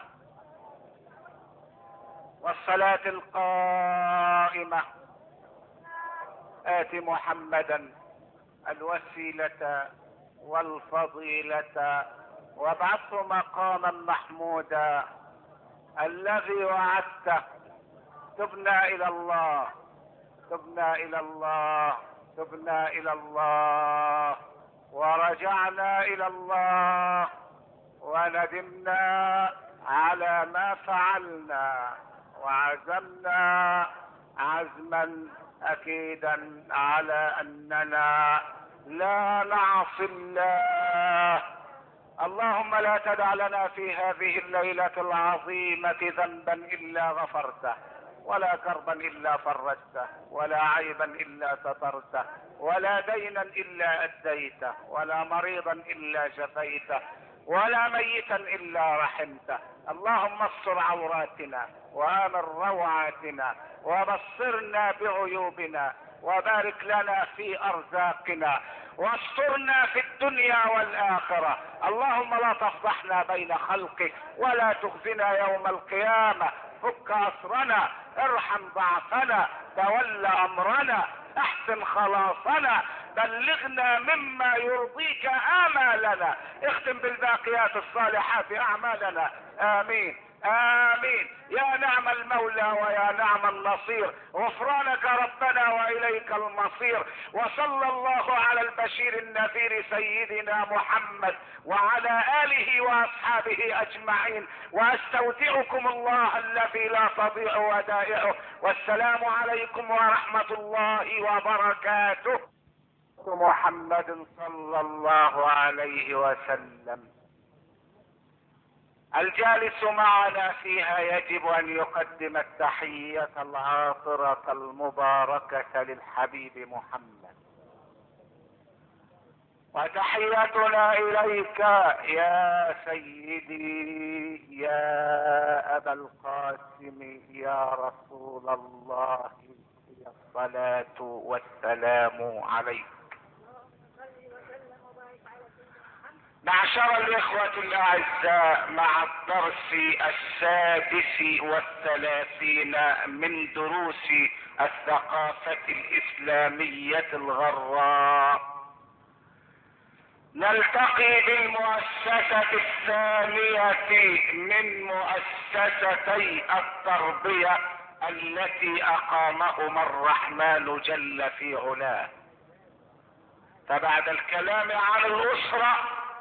والصلاه القائمه ات محمدا الوسيلة والفضيلة وابعثه مقاما محمودا الذي وعدته تبنا الى الله تبنا الى الله تبنا الى الله ورجعنا الى الله وندمنا على ما فعلنا وعزمنا عزما اكيدا على اننا لا نعصي الله اللهم لا تدع لنا في هذه الليلة العظيمة ذنبا الا غفرته ولا كربا الا فرجته ولا عيبا الا سترته ولا دينا الا اديته ولا مريضا الا شفيته ولا ميتا الا رحمته اللهم استر عوراتنا وامن روعاتنا وبصرنا بعيوبنا وبارك لنا في ارزاقنا واسترنا في الدنيا والاخره اللهم لا تفضحنا بين خلقك ولا تخزنا يوم القيامه فك اسرنا ارحم ضعفنا تول امرنا احسن خلاصنا بلغنا مما يرضيك امالنا اختم بالباقيات الصالحات اعمالنا امين امين يا نعم المولى ويا نعم النصير غفرانك ربنا واليك المصير وصلى الله على البشير النذير سيدنا محمد وعلى اله واصحابه اجمعين واستودعكم الله الذي لا تضيع ودائعه والسلام عليكم ورحمه الله وبركاته محمد صلى الله عليه وسلم الجالس معنا فيها يجب ان يقدم التحية العاطرة المباركة للحبيب محمد وتحيتنا اليك يا سيدي يا ابا القاسم يا رسول الله الصلاة والسلام عليك معشر الاخوة الاعزاء مع الدرس السادس والثلاثين من دروس الثقافة الاسلامية الغراء نلتقي بالمؤسسة الثانية من مؤسستي التربية التي اقامهما الرحمن جل في علاه فبعد الكلام عن الاسره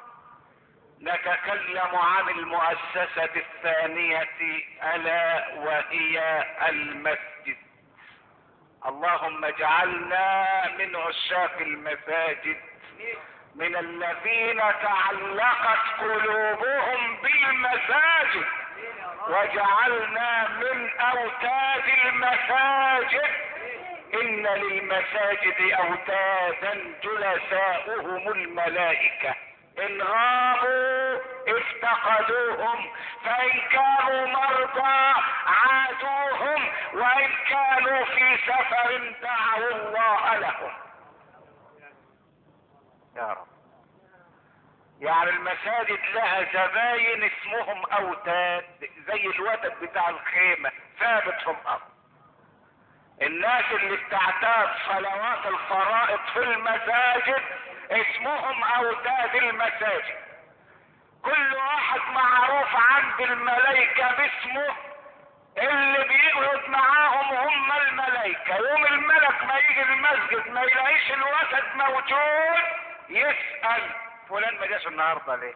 نتكلم عن المؤسسة الثانية ألا وهي المسجد اللهم اجعلنا من عشاق المساجد من الذين تعلقت قلوبهم بالمساجد وجعلنا من اوتاد المساجد ان للمساجد اوتادا جلساؤهم الملائكه ان غابوا افتقدوهم فان كانوا مرضى عادوهم وان كانوا في سفر دعوا الله لهم يا رب يعني المساجد لها زباين اسمهم اوتاد زي الوتد بتاع الخيمة ثابت في الارض الناس اللي بتعتاد صلوات الفرائض في المساجد اسمهم اوداد المساجد كل واحد معروف عند الملائكة باسمه اللي بيقعد معاهم هم الملائكة يوم الملك ما يجي المسجد ما يلاقيش الوسد موجود يسأل فلان ما جاش النهاردة ليه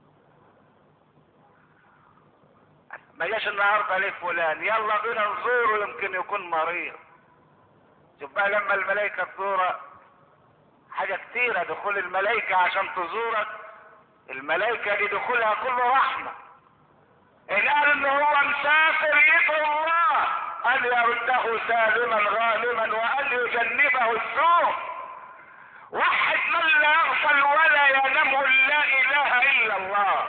ما جاش النهاردة ليه فلان يلا بينا نزوره يمكن يكون مريض شوف بقى لما الملائكة تزورك حاجة كتيرة دخول الملائكة عشان تزورك الملائكة دي دخولها كله رحمة إن قال إن هو مسافر يدعو الله أن يرده سالما غانما وأن يجنبه السوء وحد من لا يغفل ولا ينام لا إله إلا الله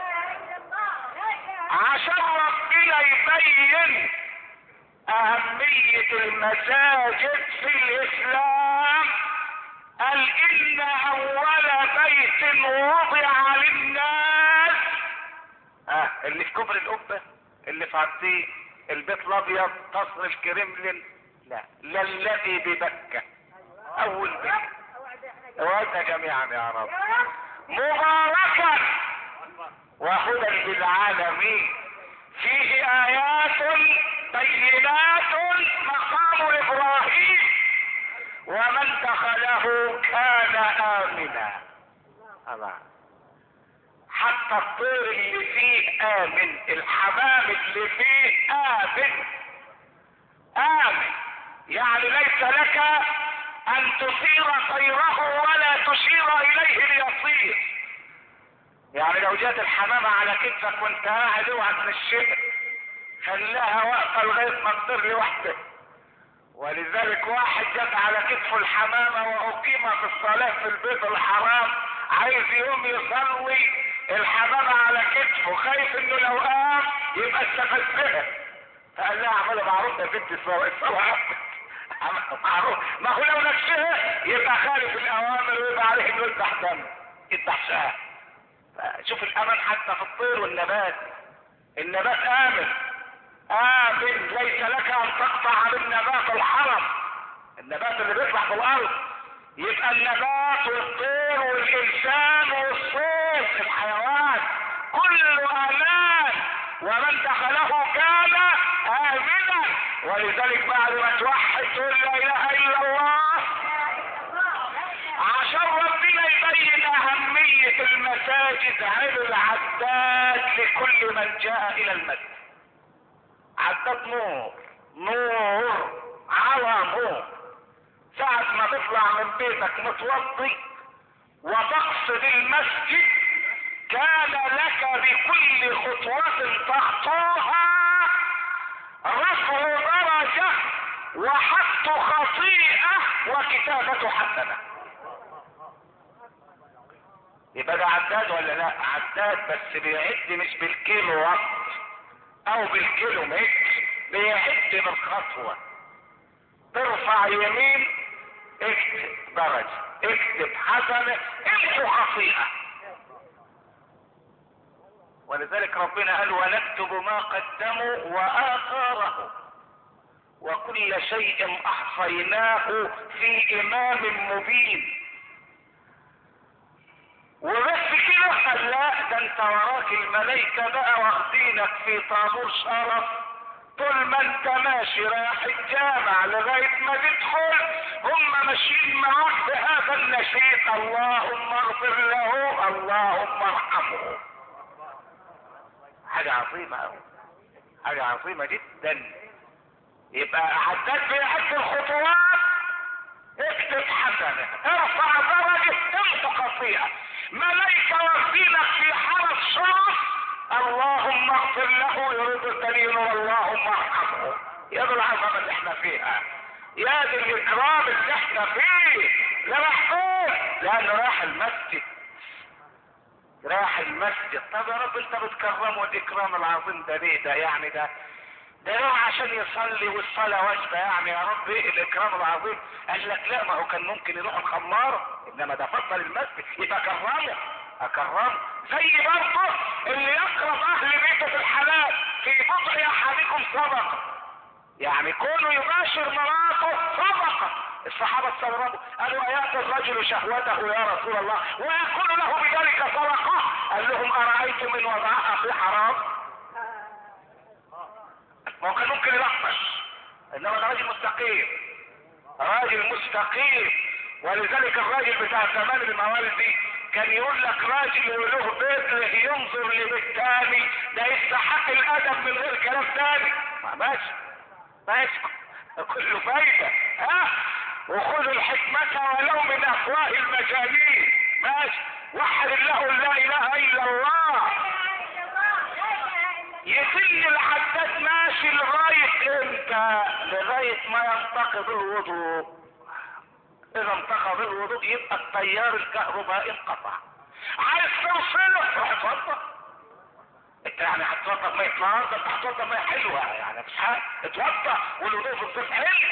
عشان ربنا يبين أهمية المساجد في الإسلام قال إن أول بيت وضع للناس آه اللي في كبر القبة اللي في عبدين البيت الأبيض قصر الكرملين لا لا الذي ببكة أول بيت وأنت جميعا يا رب مباركا وهدى للعالمين فيه آيات بينات مقام إبراهيم ومن دخله كان آمنا الله حتى الطير اللي فيه آمن الحمام اللي فيه آمن آمن يعني ليس لك أن تصير طيره ولا تشير إليه ليصير يعني لو جات الحمامة على كتفك وانت قاعد اوعى من الشبه خلاها واقفة لغاية ما تطير لوحدك ولذلك واحد جت على كتفه الحمامة وأقيم في الصلاة في البيت الحرام عايز يقوم يصلي الحمامة على كتفه خايف انه لو قام يبقى استفزها فقال لها اعملوا معروف يا بنتي الصلاة معروف ما هو لو نفسها يبقى خالف الأوامر ويبقى عليه انه يذبح دم يذبح شاه شوف الأمان حتى في الطير والنبات النبات آمن آمن ليس لك أن تقطع من نبات الحرم النبات اللي بيطلع في الأرض يبقى النبات والطير والإنسان والصوت الحيوان كله أمان ومن دخله كان آمنا ولذلك بعد ما توحد تقول لا إله إلا الله عشان ربنا يبين أهمية المساجد عمل عداد لكل من جاء إلى المسجد عداد نور نور على نور ساعة ما تطلع من بيتك متوضي وتقصد المسجد كان لك بكل خطوة تخطوها رفع درجة وحط خطيئة وكتابة حسنة يبقى ده عداد ولا لا عداد بس بيعد مش بالكيلو وات او بالكيلو متر بيعد بالخطوة ترفع يمين اكتب درجة اكتب حسنة امحو خطيئة ولذلك ربنا قال ونكتب ما قدموا وآثاره وكل شيء احصيناه في امام مبين وبس كده قال لا ده انت وراك الملايكة بقى واخدينك في طابور شرف طول ما انت ماشي رايح الجامع لغاية ما تدخل هم ماشيين معاك بهذا النشيد اللهم اغفر له اللهم ارحمه حاجة عظيمة اوي حاجة عظيمة جدا يبقى عداد بيعد الخطوات اكتب حسنة ارفع درجة امحو خطيئة ملايكة واخدينك في حرس شرف اللهم اغفر له يريد الدليل واللهم ارحمه يا ذو العظمة اللي احنا فيها يا ذي الاكرام اللي احنا فيه لا محفوظ لانه راح المسجد راح المسجد طب يا رب انت بتكرمه الاكرام العظيم ده ليه ده يعني ده ده راح عشان يصلي والصلاة واجبة يعني يا رب ايه الاكرام العظيم قال لك لا ما هو كان ممكن يروح الخمارة انما ده فضل المسجد يبقى كرمه اكرمه زي برضه اللي يقرب اهل بيته في الحلال في بضع احدكم صدقة يعني كونه يباشر مراته صدقة الصحابة استغربوا قالوا أيأتي الرجل شهوته يا رسول الله ويكون له بذلك صدقة قال لهم أرأيتم إن وضعها في حرام ما هو كان ممكن يلخبط إنما ده راجل مستقيم راجل مستقيم ولذلك الراجل بتاع زمان الموالد دي كان يقول لك راجل وله بيت ينظر لبيت تاني ده يستحق الادب من غير كلام تاني ما ماشي ماشي كله فايدة ها وخذوا الحكمة ولو من افواه المجانين ماشي وحد الله لا اله الا الله يسن الحداد ماشي لغاية امتى لغاية ما ينتقض الوضوء اذا انتقض الوضوء يبقى التيار الكهربائي انقطع عايز توصله روح اتوضى انت يعني هتوضى بمية نار ده انت هتوضى بمية حلوة يعني مش حاجة اتوضى والوضوء في الصيف حلو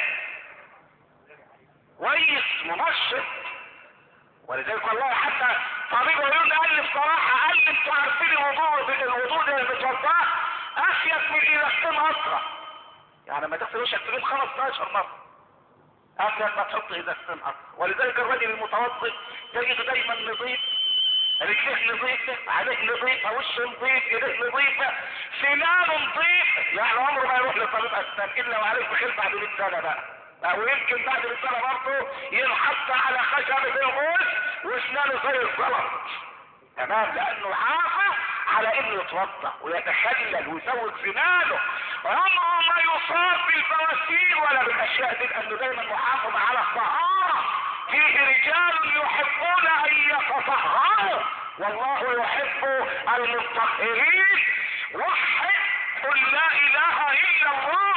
كويس منشط ولذلك والله حتى طبيب العيون قال لي بصراحة قال لي انتوا عارفين الوضوء الوضوء ده اللي بتوضاه افيد من ايدكتين اسرع يعني ما تغسل وشك في اليوم 15 مرة افيد ما تحط ايدكتين اسرع ولذلك الرجل المتوضئ تجد دايما نظيف رجليه نظيفة عليه نظيفة وشه نظيف ايديه نظيفة سنانه نظيف يعني عمره ما يروح لطبيب اسنان الا وعليه بخير بعد 100 سنة بقى او يمكن بعد 100 سنة برضه ينحط على خشبة الغوث واسنانه زي الزلط تمام لانه حافظ على انه يتوضا ويتخلل ويزود سنانه عمره ما يصاب بالبواسير ولا بالاشياء دي لانه دايما محافظ على الطهاره فيه رجال يحبون ان يتطهروا والله يحب المطهرين وحد قل لا اله الا الله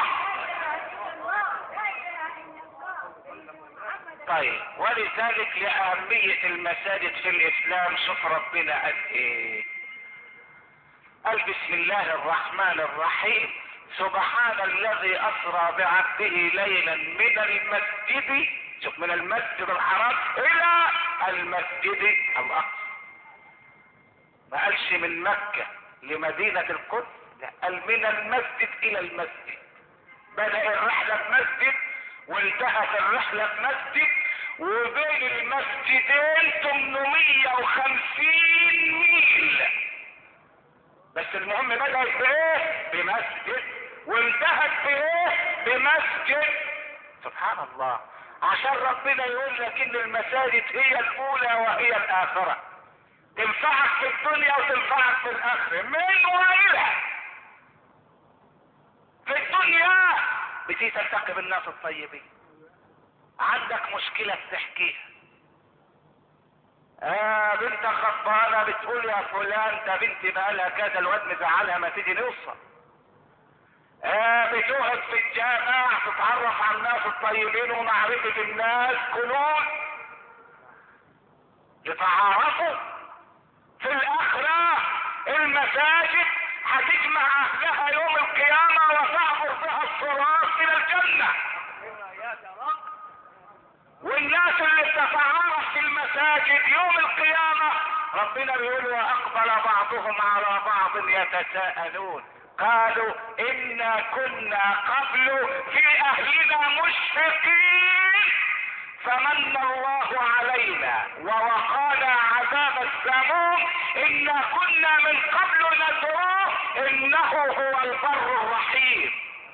طيب ولذلك لأهمية المساجد في الإسلام شوف ربنا قال إيه قال بسم الله الرحمن الرحيم سبحان الذي أسرى بعبده ليلا من المسجد شوف من المسجد الحرام إلى المسجد الأقصى ما قالش من مكة لمدينة القدس لا قال من المسجد إلى المسجد بدأ الرحلة بمسجد وانتهت الرحلة بمسجد وبين المسجدين 850 ميل بس المهم بدأت بايه بمسجد وانتهت بايه بمسجد سبحان الله عشان ربنا يقول لك ان المساجد هي الاولى وهي الاخرة تنفعك في الدنيا وتنفعك في الاخرة من والى في الدنيا بتيجي تلتقي بالناس الطيبين عندك مشكلة بتحكيها آه بنت خطانة بتقول يا فلان ده بنتي بقالها كذا الواد مزعلها ما تيجي نوصل آه بتقعد في الجامع تتعرف على الناس الطيبين ومعرفة الناس كنوز يتعارفوا في الآخرة المساجد هتجمع أهلها يوم القيامة وتعبر بها الصراط إلى الجنة والناس اللي بتتعارف في المساجد يوم القيامة ربنا بيقول وأقبل بعضهم على بعض يتساءلون قالوا إنا كنا قبل في أهلنا مشفقين فمن الله علينا ووقانا عذاب السموم إنا كنا من قبل ندعوه إنه هو البر الرحيم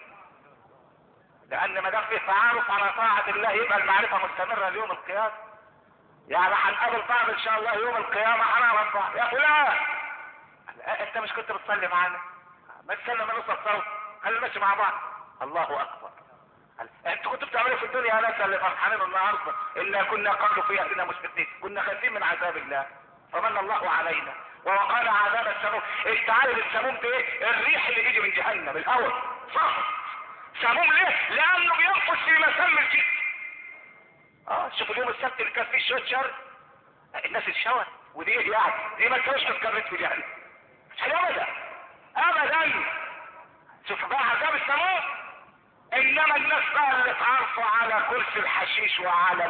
لان ما دام في تعارف على طاعة الله يبقى المعرفة مستمرة ليوم القيامة يعني هنقابل بعض ان شاء الله يوم القيامة هنعرف بعض يا فلان انت مش كنت بتصلي معانا ما تسلم من نص الصوت خلينا ماشي مع بعض الله اكبر انت كنت بتعملوا في الدنيا ناس اللي فرحانين النهارده الا كنا قبل في اهلنا مشفقين كنا خايفين من عذاب الله فمن الله علينا ووقانا عذاب السموم انت عارف السموم ده ايه الريح اللي بيجي من جهنم الهواء صح سموم ليه لانه بينقص في مسام الجسم اه شوف اليوم السبت اللي كان فيه شويه شر الناس اتشوت ودي ايه يعني دي ما كانوش تتكررت في جهنم مش ابدا ابدا شوف بقى عذاب السموم انما الناس بقى اللي اتعرفوا على كرسي الحشيش وعلى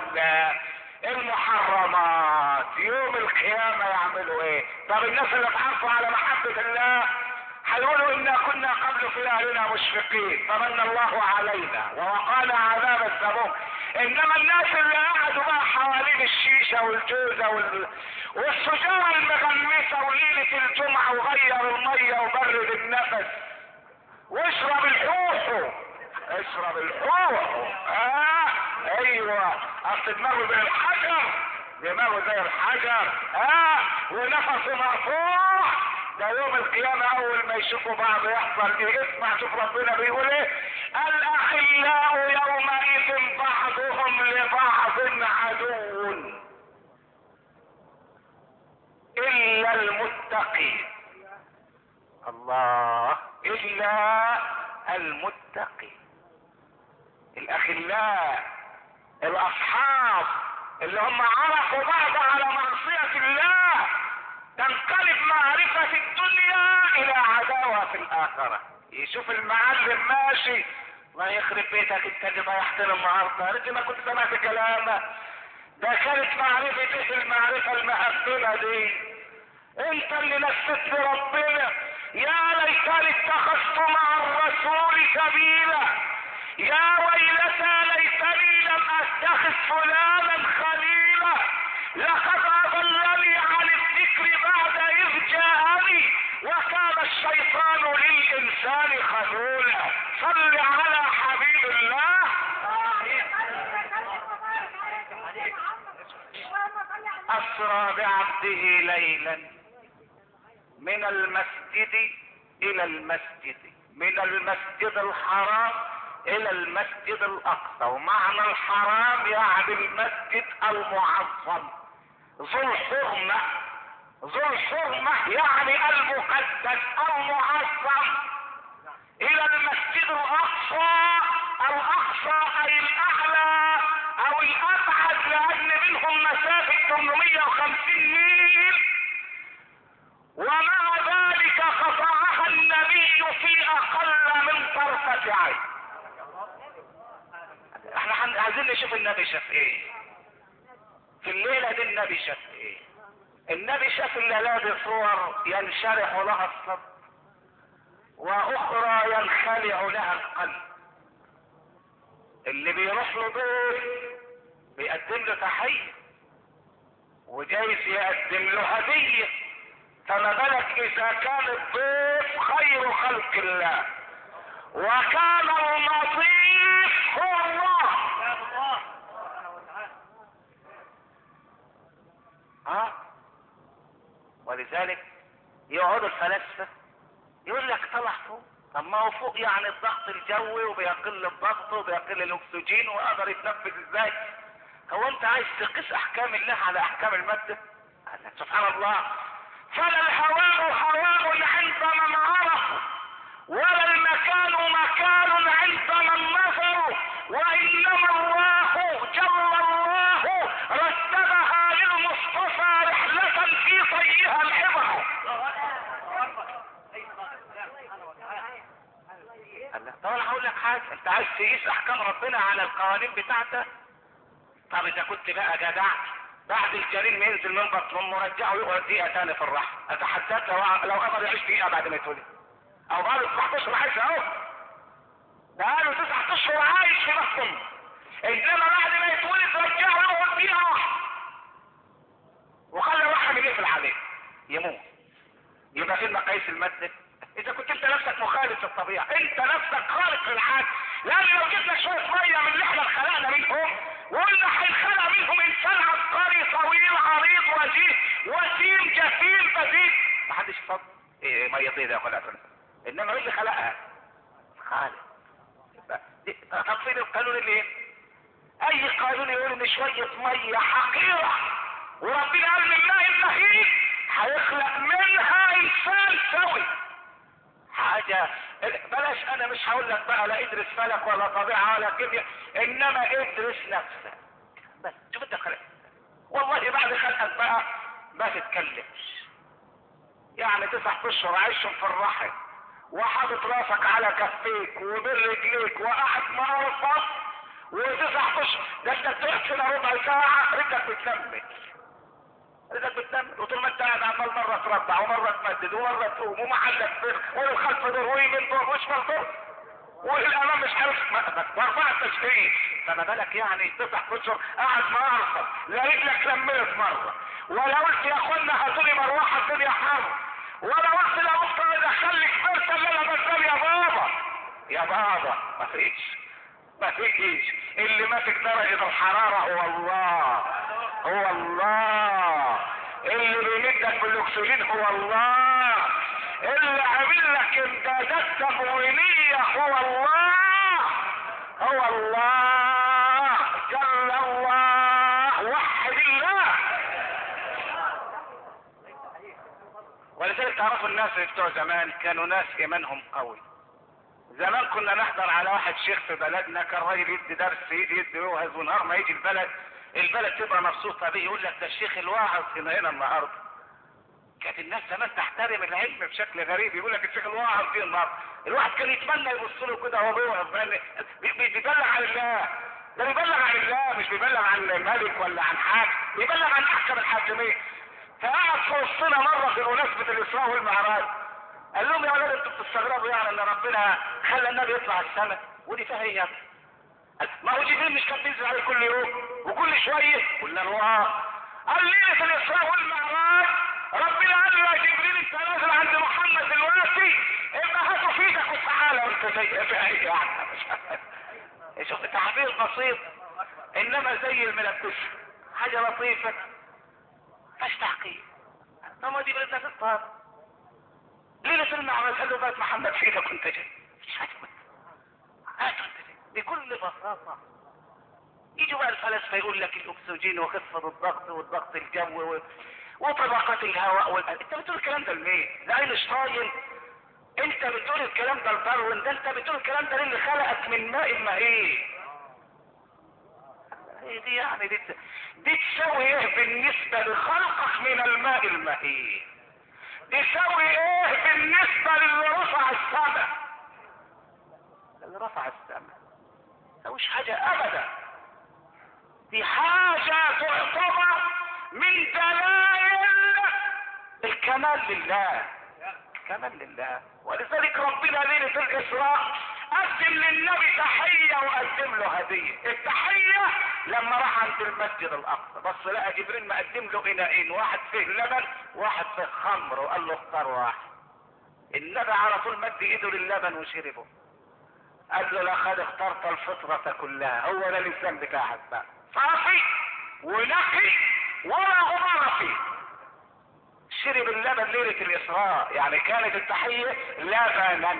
المحرمات يوم القيامة يعملوا ايه طب الناس اللي اتعرفوا على محبة الله هيقولوا انا كنا قبل في اهلنا مشفقين فمن الله علينا ووقانا عذاب السموم انما الناس اللي قعدوا بقى حوالين الشيشه والجوزه وال... والسجاره المغمسه وليله الجمعه وغير الميه وبرد النفس واشرب الحوحو اشرب الحوحو اه ايوه اصل دماغه زي الحجر دماغه زي الحجر اه ونفسه مرفوع ده يوم القيامة أول ما يشوفوا بعض يحصل إيه؟ اسمع شوف ربنا بيقول إيه؟ الأخلاء يومئذ بعضهم لبعض عدو إلا المتقين الله إلا المتقين الأخلاء الأصحاب اللي هم عرفوا بعض على معصية الله تنقلب معرفة الدنيا إلى عداوة في الآخرة يشوف المعلم ماشي الله يخرب بيتك انت اللي ضيعتنا النهارده يا ريت ما كنت سمعت كلامك ده كانت معرفة ايه المعرفة المهبلة دي انت اللي نسيت ربنا يا ليتني اتخذت مع الرسول سبيلا يا ويلتى ليتني لم اتخذ فلانا خليلا لقد اضلني عن الذكر بعد اذ جاءني وكان الشيطان للانسان خذولا صل على حبيب الله اسرى بعبده ليلا من المسجد الى المسجد من المسجد الحرام الى المسجد الاقصى ومعنى الحرام يعني المسجد المعظم ذو الحرمة ذو الحرمة يعني المقدس المعظم الى المسجد الاقصى الاقصى اي الاعلى او الابعد لان منهم مسافة 850 ميل ومع ذلك قطعها النبي في اقل من طرفة عين احنا عايزين نشوف النبي شاف ايه في الليلة دي النبي شاف ايه النبي شاف الليلة دي صور ينشرح لها الصدر واخرى ينخلع لها القلب اللي بيروح له ضيف بيقدم له تحية وجايز يقدم له هدية فما بالك اذا كان الضيف خير خلق الله وكان المضيف هو الله اه ولذلك يقعدوا الفلاسفة يقول لك طلع فوق طب ما هو فوق يعني الضغط الجوي وبيقل الضغط وبيقل الاكسجين وقدر يتنفس ازاي هو انت عايز تقيس احكام الله على احكام المادة سبحان الله فلا الهواء هواء عند من عرفه ولا المكان مكان عند من نظروا وانما الله جل الله رتبها للمصطفى رحلة في طيها العبر طب انا هقول لك حاجه انت عايز تقيس احكام ربنا على القوانين بتاعته طب اذا كنت بقى جدع بعد الجريم ينزل من بطن مرجعه ويقعد دقيقه تاني في الرحم اتحداك لو لو قدر يعيش دقيقه بعد ما يتولد او بعد 19 عايش اهو بقاله تسعة اشهر عايش في بطن انما بعد ما يتولد رجعه يقعد دقيقه واحده وخلى الرحم يقفل عليه يموت يبقى في مقاييس الماده اذا كنت انت نفسك مخالف للطبيعه انت نفسك خالق للعادة لان لو جبت لك شويه ميه من اللي احنا خلقنا منهم وقلنا هيتخلق منهم انسان عبقري طويل عريض وجيه وسيم جسيم بديل محدش يفضل ايه ميه طيبه يا خلقها انما مين اللي خلقها خالق تفصيل القانون اللي ايه اي قانون يقول ان شويه ميه حقيره وربنا قال من ماء المهين هيخلق منها انسان سوي حاجة بلاش انا مش هقول لك بقى لا ادرس فلك ولا طبيعة ولا كيمياء انما ادرس نفسك بس شوف انت خلق والله بعد خلقك بقى ما تتكلمش يعني تسع اشهر عايشهم في الرحم وحاطط راسك على كفيك وبين رجليك وقاعد مرفض وتسع اشهر ده انت بتقعد هنا ربع ساعة رجلك بتنمل رجلك بتنمل وطول ما انت قاعد عمال مرة تربع ومرة تمدد ومرة تقوم ومحلك فين والخلف دور ويمين دور وشمال دور والامام مش عارف مقبك واربعة تشفيش فما بالك يعني تسع اشهر قاعد معرفة لا رجلك لملت مرة ولا قلت يا اخوانا هاتولي مروحة الدنيا حر ولا قلت لا ممكن ادخلك فرصة اللي انا بسال يا بابا يا بابا ما فيش ما فيش اللي ماسك درجة الحرارة هو الله هو الله اللي بيمدك بالاكسجين هو الله اللي عامل لك امدادات تموينية هو الله هو الله جل الله وحد الله ولذلك تعرفوا الناس اللي بتوع زمان كانوا ناس ايمانهم قوي زمان كنا نحضر على واحد شيخ في بلدنا كان راجل يدي درس يدي يدي يوهز ونهار ما يجي البلد البلد تبقى مبسوطه بيه يقول لك ده الشيخ الواعظ هنا هنا النهارده كانت الناس زمان تحترم العلم بشكل غريب يقول لك الشيخ الواعظ فيه النهارده الواحد كان يتمنى يبص له كده وهو بيوعظ لان بي- بي- بيبلغ عن الله ده بيبلغ عن الله مش بيبلغ عن ملك ولا عن حاكم بيبلغ عن احكم الحاكمين فقعد في وسطنا مره في مناسبه الاسراء والمعراج قال لهم يا ولاد انتوا بتستغربوا يعني ان ربنا خلى النبي يطلع السماء ودي فيها ايه يا ابني؟ قال ما هو جبريل مش كان بينزل عليه كل يوم وكل شويه قلنا له اه قال ليله الاسراء والمعراج ربنا قال له يا جبريل انت نازل عند محمد دلوقتي ابقى هاته في ايدك وتعالى وانت زي فيها ايه يعني شوف تعبير بسيط انما زي الملبس حاجه لطيفه فاش تعقيد طب ما دي بدنا تطهر ليلة المعراج قال له بات محمد في ايدك وانت جاي مش هتموت هات وانت جاي بكل بساطة يجوا بقى الفلاسفة يقول لك الاكسجين وخفض الضغط والضغط الجوي و... وطبقات الهواء وال... انت بتقول الكلام ده لمين؟ ده اينشتاين انت بتقول الكلام ده لداروين ده انت بتقول الكلام ده للي خلقك من ماء مهين هي دي يعني دي, دي تساوي ايه بالنسبة لخلقك من الماء المهين تساوي ايه بالنسبة للي رفع السماء اللي رفع السماء مش حاجة ابدا دي حاجة تعتبر من دلائل الكمال لله كمال لله ولذلك ربنا ليلة الإسراء قدم للنبي تحية وقدم له هدية التحية لما راح عند المسجد الأقصى بس لقى جبريل مقدم له إناءين واحد فيه لبن واحد فيه خمر وقال له اختار واحد النبي على طول مد ايده للبن وشربه قال له لقد اخترت الفطرة كلها هو ده الإنسان بتاعك بقى صافي ونقي ولا غبار فيه شرب اللبن ليلة الإسراء يعني كانت التحية لبنا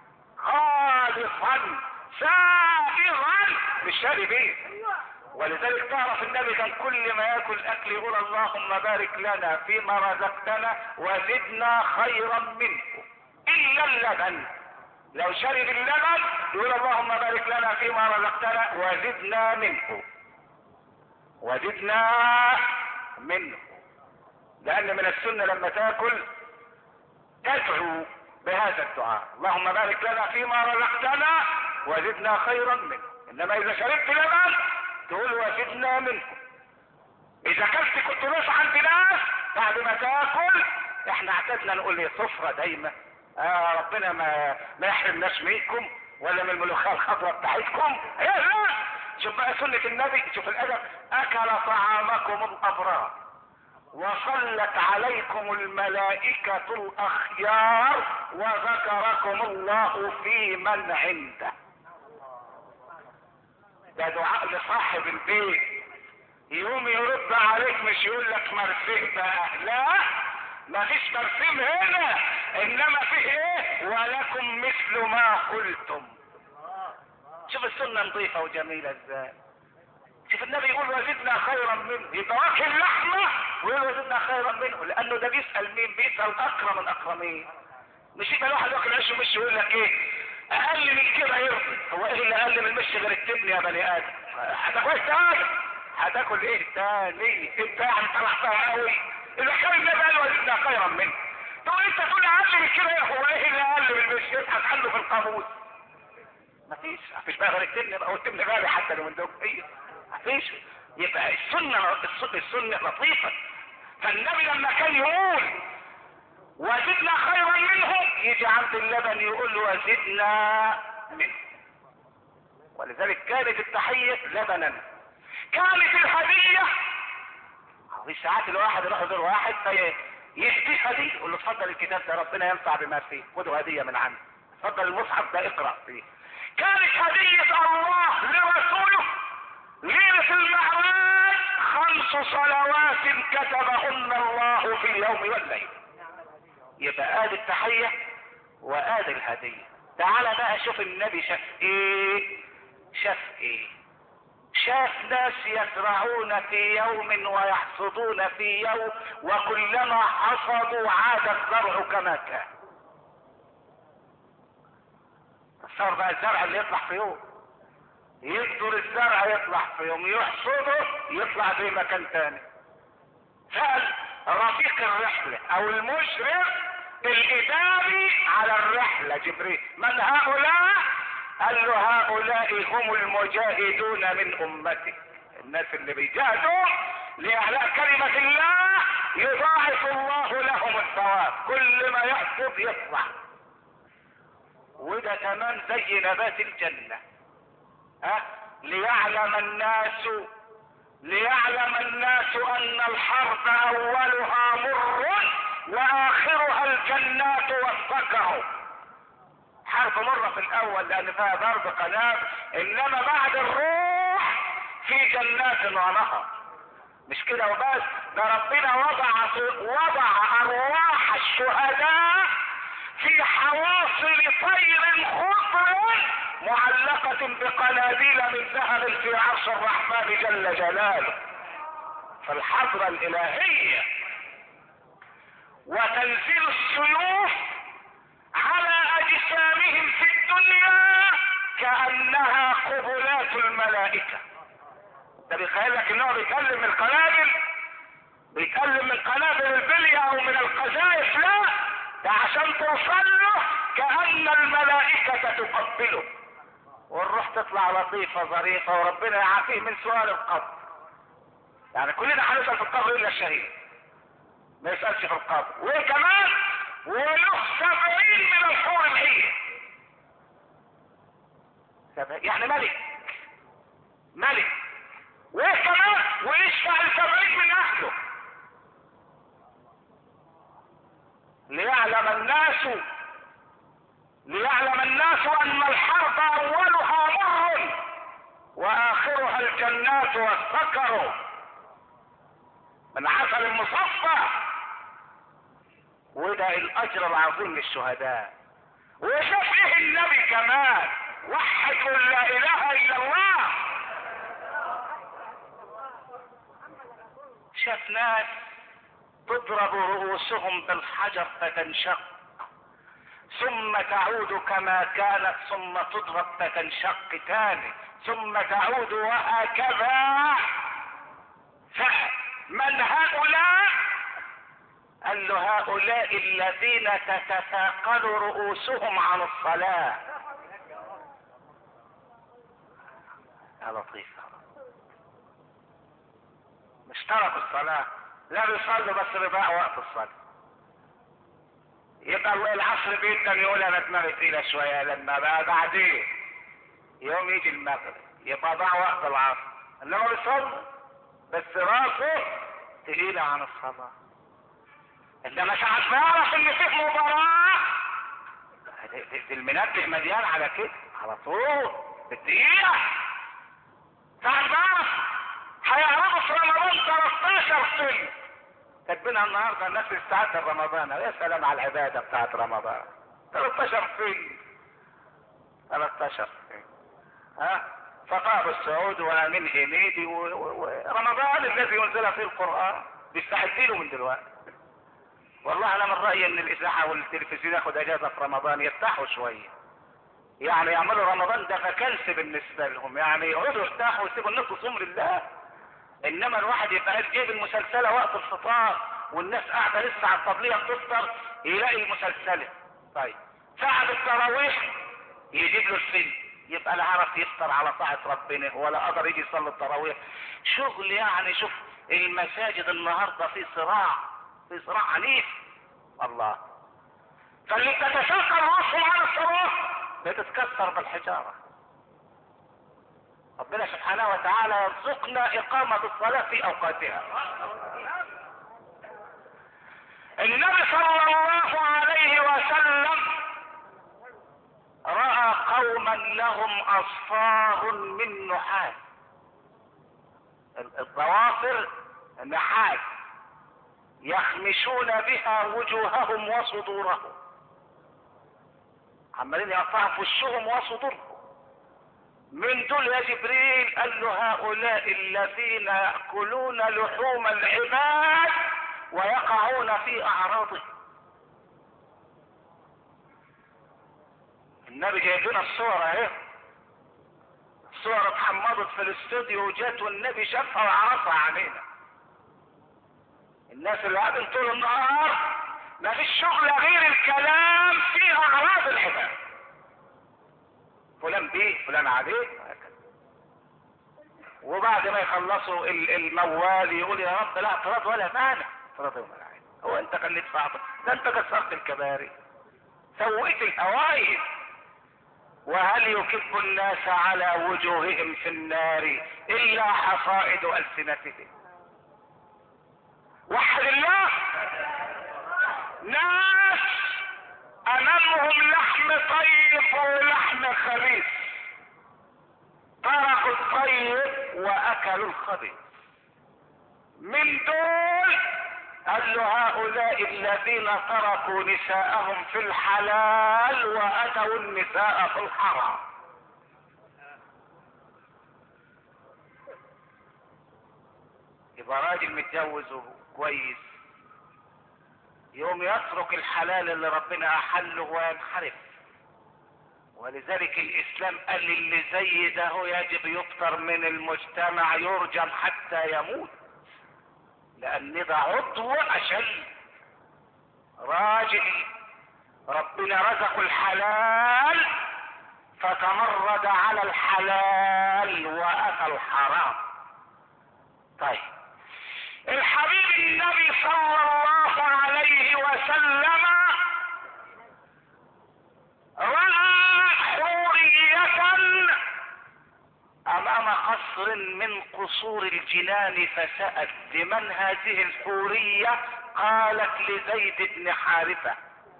خالصا سائغا مش شارب ايه ولذلك تعرف النبي كان كل ما ياكل اكل يقول اللهم بارك لنا فيما رزقتنا وزدنا خيرا منه الا اللبن لو شرب اللبن يقول اللهم بارك لنا فيما رزقتنا وزدنا منه وزدنا منه لان من السنة لما تاكل تدعو بهذا الدعاء اللهم بارك لنا فيما رزقتنا وزدنا خيرا منه انما اذا شربت لبن تقول وزدنا منه اذا كلت كنت نص عند ناس بعد ما تاكل احنا اعتدنا نقول ايه صفرة دايما آه ربنا ما ما يحرمناش منكم ولا من الملوخيه الخضراء بتاعتكم ايه لا شوف بقى سنة النبي شوف الادب اكل طعامكم الابرار وصلت عليكم الملائكة الأخيار وذكركم الله في من عنده ده دعاء لصاحب البيت يقوم يرد عليك مش يقول لك مرسيه بقى لا ما فيش مرسيم هنا انما فيه ايه ولكم مثل ما قلتم شوف السنة نظيفة وجميلة ازاي شوف النبي يقول وزدنا خيرا منه يبقى واكل لحمه ويقول وزدنا خيرا منه لانه ده بيسال مين بيسال اكرم الاكرمين مش يبقى الواحد واكل عيش ومش يقول لك ايه اقل من كده يرضي هو ايه اللي اقل من المشي غير التبن يا بني ادم هتاكل ايه تاني هتاكل ايه تاني انت يعني طلعتها قوي اللي كان النبي قال وزدنا خيرا منه طب انت تقول اقل من كده هو ايه اللي اقل من المشي ابحث عنه في القاموس مفيش مفيش بقى غير التبن او التبن غالي حتى لو من دول ايه مفيش يبقى السنة السنة لطيفة فالنبي لما كان يقول وزدنا خيرا منه يجي عند اللبن يقول وزدنا منه ولذلك كانت التحية لبنا كانت الهدية في ساعات الواحد يروح يزور واحد فيهديه هدية يقول له اتفضل الكتاب ده ربنا ينفع بما فيه خده هدية من عندي اتفضل المصحف ده اقرأ فيه كانت هدية الله لرسوله ليلة المعراج خمس صلوات كتبهن الله في اليوم والليل يبقى ادي التحية وادي الهدية تعال بقى شوف النبي شاف ايه شاف ايه شاف ناس يزرعون في يوم ويحصدون في يوم وكلما حصدوا عاد الزرع كما كان صار بقى الزرع اللي يطلع في يوم يقدر الزرع يطلع في يوم يحصده يطلع زي مكان تاني سأل رفيق الرحلة او المشرف الاداري على الرحلة جبريل من هؤلاء قال له هؤلاء هم المجاهدون من امتك الناس اللي بيجاهدوا لاعلاء كلمة الله يضاعف الله لهم الثواب كل ما يحصد يطلع وده كمان زي نبات الجنة ها ليعلم الناس ليعلم الناس ان الحرب اولها مر واخرها الجنات والسكر حرب مرة في الاول لان فيها ضرب قنابل انما بعد الروح في جنات ونهر مش كده وبس ده ربنا وضع وضع ارواح الشهداء في حواصل طير خضر معلقة بقناديل من ذهب في عرش الرحمن جل جلاله في الحضرة الإلهية وتنزيل السيوف على أجسامهم في الدنيا كأنها قبلات الملائكة ده بيخيل لك انه بيكلم القنابل بيكلم من قنابل البلية او من القذائف لا ده عشان توصل له كأن الملائكة تقبله والروح تطلع لطيفة ظريفة وربنا يعافيه من سؤال القبر يعني كلنا هنسأل في القبر إلا الشهيد ما يسألش في القبر وكمان وله سبعين من الحور العين يعني ملك ملك وكمان ويشفع لسبعين من أهله ليعلم الناس ليعلم الناس ان الحرب اولها مر واخرها الجنات والسكر من عسل المصفى وده الاجر العظيم للشهداء وشوف ايه النبي كمان وحد لا اله الا الله شاف ناس تضرب رؤوسهم بالحجر فتنشق ثم تعود كما كانت ثم تضرب فتنشق تاني ثم تعود وهكذا فمن هؤلاء قال له هؤلاء الذين تتثاقل رؤوسهم عن الصلاة يا لطيف مش تركوا الصلاة لا بيصلوا بس بيضيعوا وقت الصلاة يبقى العصر بيتا يقول انا دماغي تقيلة شوية لما بقى بعدين يوم يجي المغرب يبقى ضاع وقت العصر انما بيصلي بس راسه تقيلة عن الصلاة انما ساعة ما يعرف ان في مباراة المنبه مليان على كده على طول بالدقيقة ساعة ما يعرف هيعرفوا في رمضان 13 فيلم كاتبينها النهارده الناس بتستعد لرمضان يا سلام على العباده بتاعت رمضان 13 فيلم 13 فيلم ها فقاب السعود وامين هنيدي ورمضان الذي ينزل فيه القران بيستعد له من دلوقتي والله انا من رايي ان الاذاعه والتلفزيون ياخد اجازه في رمضان يرتاحوا شويه يعني يعملوا رمضان ده فكنس بالنسبه لهم يعني يقعدوا يرتاحوا ويسيبوا الناس تصوم لله انما الواحد يبقى قاعد جايب المسلسله وقت الفطار والناس قاعده لسه على الطبليه بتفطر يلاقي المسلسله طيب ساعة التراويح يجيب له الفيلم يبقى لا عرف يفطر على طاعة ربنا ولا قدر يجي يصلي التراويح شغل يعني شوف المساجد النهارده في صراع في صراع عنيف الله فاللي تتشاقى راسه على الصلاة بتتكسر بالحجارة ربنا سبحانه وتعالى يرزقنا إقامة الصلاة في أوقاتها النبي صلى الله عليه وسلم رأى قوما لهم أصفار من نحاس الضوافر نحاس يخمشون بها وجوههم وصدورهم عمالين يقطعوا في وشهم وصدورهم من دول يا جبريل قال له هؤلاء الذين يأكلون لحوم العباد ويقعون في أعراضهم النبي جايب لنا الصور اهي الصور اتحمضت في الاستوديو وجات والنبي شافها وعرفها علينا الناس اللي قاعدين طول النهار ما فيش شغل غير الكلام في اعراض العباد فلان بيه فلان عليه وهكذا وبعد ما يخلصوا الموال يقول يا رب لا اعتراض ولا مانع اعتراض ولا مانع هو انت خليت صعبة ده انت كسرت الكباري سويت الهوائل وهل يكب الناس على وجوههم في النار الا حصائد السنتهم وحد الله ناس امامهم لحم طيب ولحم خبيث تركوا الطيب واكلوا الخبيث من دول قال له هؤلاء الذين تركوا نساءهم في الحلال واتوا النساء في الحرام يبقى راجل متجوز كويس يوم يترك الحلال اللي ربنا احله وينحرف ولذلك الاسلام قال اللي زي ده يجب يفطر من المجتمع يرجم حتى يموت لان ده عضو اشل راجل ربنا رزق الحلال فتمرد على الحلال واتى الحرام طيب الحبيب النبي صلى الله عليه وسلم راى حوريه امام قصر من قصور الجنان فسأل لمن هذه الحورية قالت لزيد بن حارثة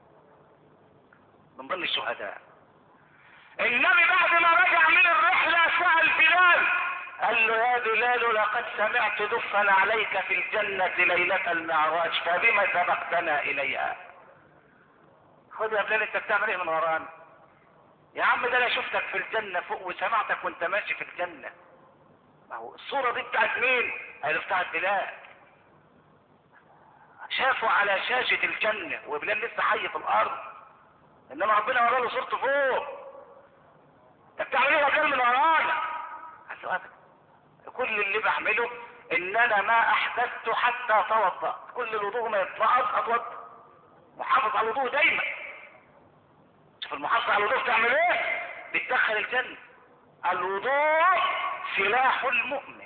من ضمن الشهداء النبي بعد ما رجع من الرحلة سأل بلال قال له يا بلال لقد سمعت دفا عليك في الجنة ليلة المعراج فبما سبقتنا إليها خذ يا بلال انت بتعمل ايه من ورانا يا عم ده انا شفتك في الجنة فوق وسمعتك وانت ماشي في الجنة ما هو الصورة دي بتاعت مين؟ قال بتاعت بلال شافوا على شاشة الجنة وبلال لسه حي في الارض انما ربنا وراه له صورته فوق انت بتعمل ايه يا بلال من ورانا؟ قال له ابدا كل اللي بعمله ان انا ما احدثت حتى اتوضا كل الوضوء ما يتنقض اتوضا محافظ على الوضوء دايما شوف المحافظة على الوضوء تعمل ايه بتدخل الجنة الوضوء سلاح المؤمن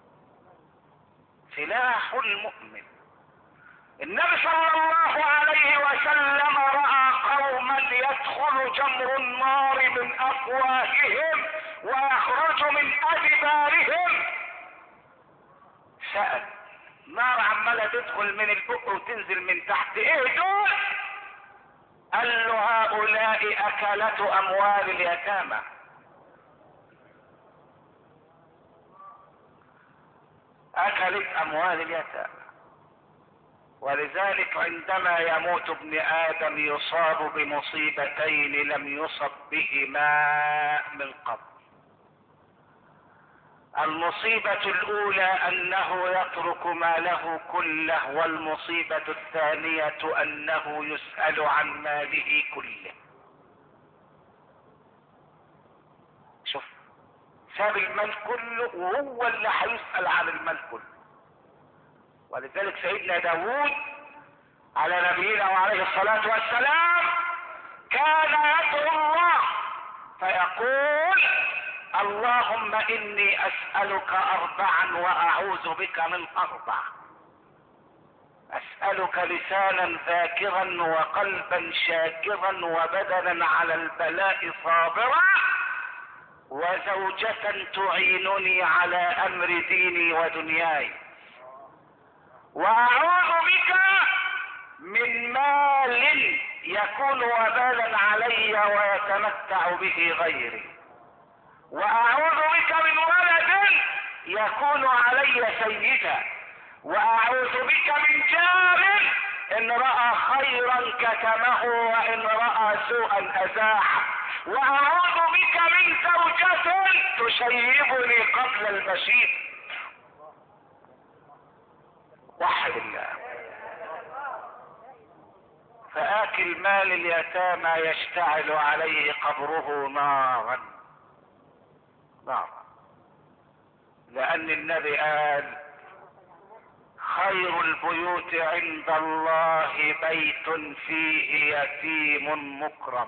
سلاح المؤمن النبي صلى الله عليه وسلم رأى قوما يدخل جمر النار من افواههم ويخرج من ادبارهم سأل نار عمالة تدخل من البق وتنزل من تحت ايه دول قال له هؤلاء اكلة اموال اليتامى اكلت اموال اليتامى ولذلك عندما يموت ابن ادم يصاب بمصيبتين لم يصب بهما من قبل المصيبة الاولى انه يترك ماله كله والمصيبة الثانية انه يسأل عن ماله كله شوف ساب المال كله وهو اللي هيسأل عن المال كله ولذلك سيدنا داود على نبينا وعليه الصلاة والسلام كان يدعو الله فيقول اللهم اني اسألك اربعا واعوذ بك من اربع اسألك لسانا ذاكرا وقلبا شاكرا وبدنا على البلاء صابرا وزوجة تعينني على امر ديني ودنياي واعوذ بك من مال يكون وبالا علي ويتمتع به غيري واعوذ بك من ولد يكون علي سيدا واعوذ بك من جار ان راى خيرا كتمه وان راى سوءا ازاحه واعوذ بك من زوجة تشيبني قبل المشيب وحد الله فآكل مال اليتامى يشتعل عليه قبره نارا نارا لأن النبي قال خير البيوت عند الله بيت فيه يتيم مكرم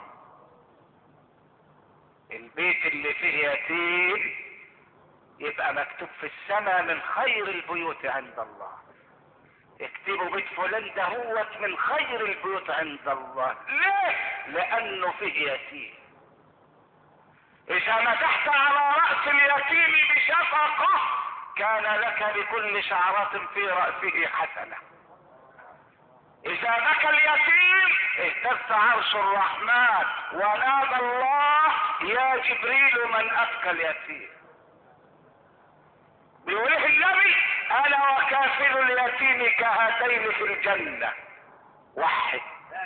البيت اللي فيه يتيم يبقى مكتوب في السماء من خير البيوت عند الله اكتبوا بيت فلان دهوت من خير البيوت عند الله ليه لانه فيه يتيم اذا مسحت على راس اليتيم بشفقه كان لك بكل شعرة في رأسه حسنة اذا بكى اليتيم اهتز عرش الرحمن ونادى الله يا جبريل من ابكى اليتيم بيقوله النبي انا وكافل اليتيم كهاتين في الجنة وحد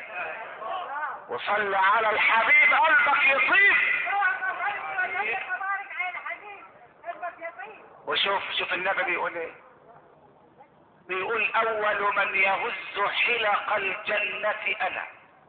وصل على الحبيب قلبك يطيب وشوف شوف النبي بيقول ايه بيقول اول من يهز حلق الجنة انا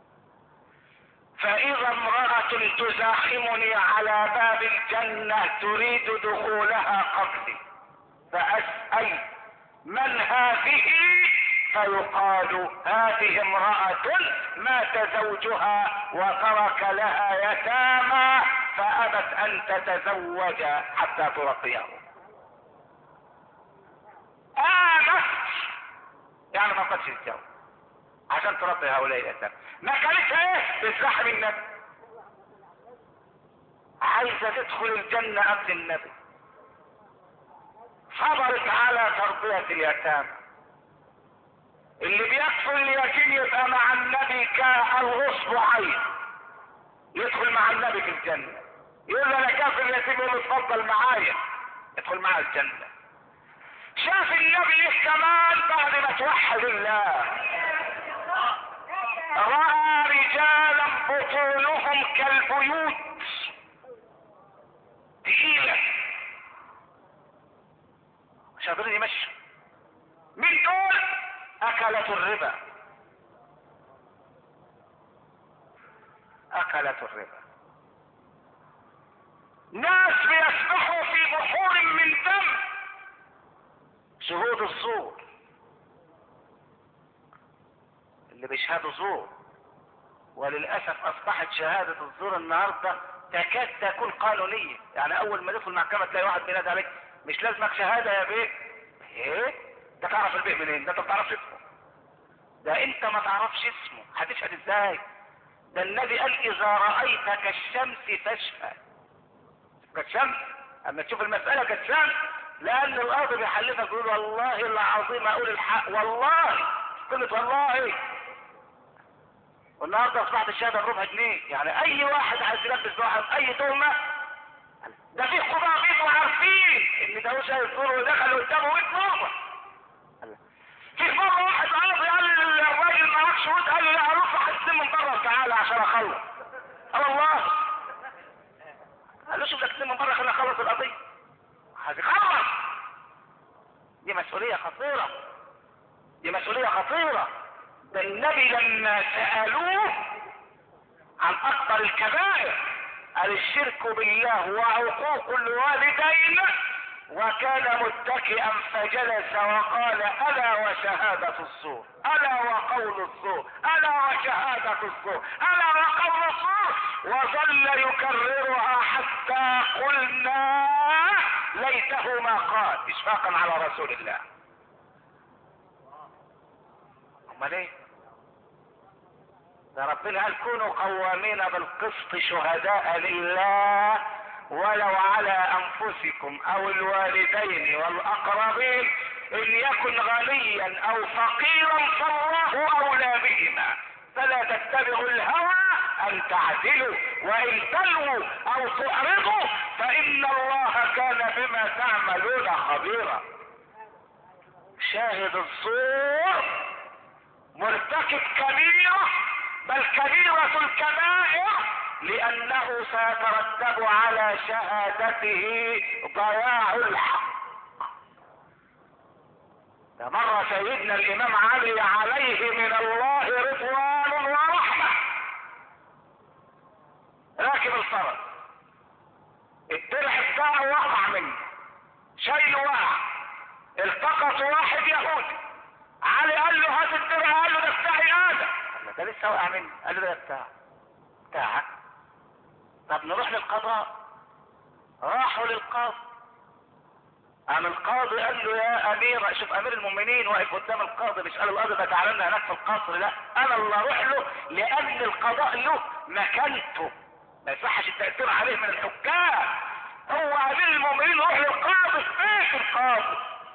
فاذا امرأة تزاحمني على باب الجنة تريد دخولها قبلي فاسأل من هذه فيقال هذه امرأة مات زوجها وترك لها يتامى فابت ان تتزوج حتى ترقيه آمت يعني ما قدش الجو عشان تربي هؤلاء الأيتام ما كانتش ايه بتزحم النبي عايزة تدخل الجنة قبل النبي صبرت على تربية اليتامى اللي بيكفل اليتيم يبقى مع النبي كالغصب عين يدخل مع النبي في الجنة يقول له انا كافر اليتيم يقول له اتفضل معايا ادخل معايا الجنة شاف النبي ايه كمان بعد ما توحد الله رأى رجالا بطونهم كالبيوت تقيلة مش قادرين يمشوا من دول أكلت الربا أكلت الربا ناس بيسبحوا في بحور من دم شهود الزور اللي بيشهدوا زور وللاسف اصبحت شهادة الزور النهاردة تكاد تكون قانونية يعني اول ما تدخل المحكمة تلاقي واحد بينادي عليك مش لازمك شهادة يا بيه ايه ده تعرف البيه منين ده انت ما تعرفش اسمه ده انت ما تعرفش اسمه هتشهد ازاي ده النبي قال اذا رأيت كالشمس فاشهد كالشمس اما تشوف المسألة كالشمس لان الارض بيحلفك يقول والله العظيم اقول الحق والله قلت والله والنهارده اصبحت الشهاده بربع جنيه يعني اي واحد عايز يلبس واحد اي تهمه ده في خبراء بيبقوا عارفين ان ده مش هيذكر ودخل قدامه 100 نقطه في مره واحد عربي قال للراجل ما اعرفش ود قال له لا اروح احسن من بره تعالى عشان اخلص قال والله قال له شوف لك من بره خليني اخلص القضيه هتخلص دي مسؤوليه خطيره دي مسؤوليه خطيره ده النبي لما سألوه عن أكبر الكبائر قال الشرك بالله وعقوق الوالدين وكان متكئا فجلس وقال ألا وشهادة الزور ألا وقول الزور ألا وشهادة الزور ألا وقول الزور وظل يكررها حتى قلنا ليته ما قال إشفاقا على رسول الله امال ايه ده ربنا قال كونوا قوامين بالقسط شهداء لله ولو على انفسكم او الوالدين والاقربين ان يكن غنيا او فقيرا فالله اولى بهما فلا تتبعوا الهوى ان تعدلوا وان تلووا او تعرضوا فان الله كان بما تعملون خبيرا شاهد الصور مرتكب كبيرة بل كبيرة الكبائر لانه سيترتب على شهادته ضياع الحق ده مرة سيدنا الامام علي عليه من الله رضوان ورحمة راكب الفرس الدرع بتاعه وقع منه شايله وقع التقط واحد يهودي علي قال له هات الدرع قال له ده بتاعي هذا قال له ده لسه وقع مني قال له ده بتاعك بتاعك طب نروح للقضاء راحوا للقاضي قام القاضي قال له يا امير شوف امير المؤمنين واقف قدام القاضي مش قال القاضي ده تعالى لنا هناك في القصر لا انا اللي اروح له لان القضاء له مكانته ما يصحش التاثير عليه من الحكام هو امير المؤمنين يروح للقاضي في بيت القاضي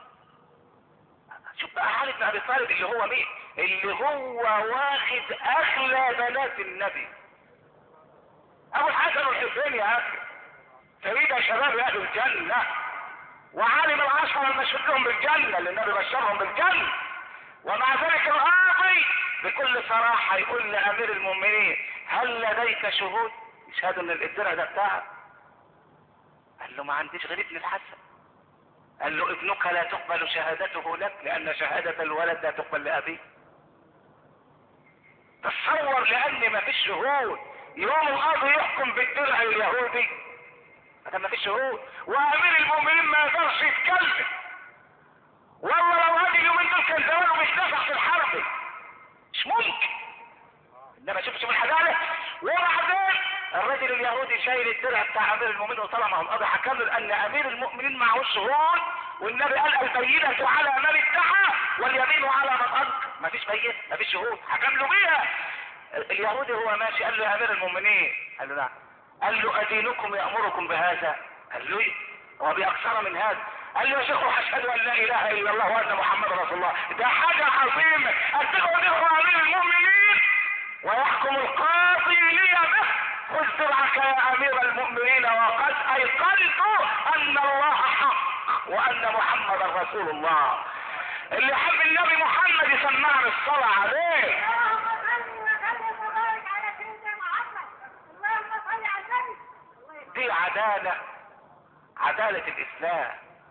شوف بقى علي بن ابي طالب اللي هو مين اللي هو واخد اغلى بنات النبي ابو الحسن والحسين يا اخي سيدة شباب اهل الجنة وعالم العشرة المشهود لهم بالجنة اللي النبي بشرهم بالجنة ومع ذلك القاضي بكل صراحة يقول لأمير المؤمنين هل لديك شهود يشهدوا ان الدرع ده بتاعك قال له ما عنديش غير ابن الحسن قال له ابنك لا تقبل شهادته لك لأن شهادة الولد لا تقبل لأبيه تصور لأن ما فيش شهود يوم القاضي يحكم بالدرع اليهودي هذا ما فيش شهود وامير المؤمنين ما يقدرش يتكلم والله لو هذه اليومين دول كان زمانه مش نافع في الحرب مش ممكن انما شوف شوف الحداله وبعدين الرجل اليهودي شايل الدرع بتاع امير المؤمنين وطلع معه القاضي حكم له ان امير المؤمنين معهوش شهود والنبي قال البينة على من ادعى واليمين على من انكر ما فيش بينة ما فيش شهود حكم له بيها اليهودي هو ماشي قال له يا امير المؤمنين قال له نعم قال له أدينكم يأمركم بهذا قال له إيه؟ هو بأكثر من هذا قال له يا شيخ أشهد أن لا إله إلا الله وأن محمد رسول الله ده حاجة عظيمة أتقوا ذكر أمير المؤمنين ويحكم القاضي لي به خذ درعك يا أمير المؤمنين وقد أيقنت أن الله حق وأن محمد رسول الله اللي يحب النبي محمد يسمعنا الصلاة عليه دي عدالة عدالة الإسلام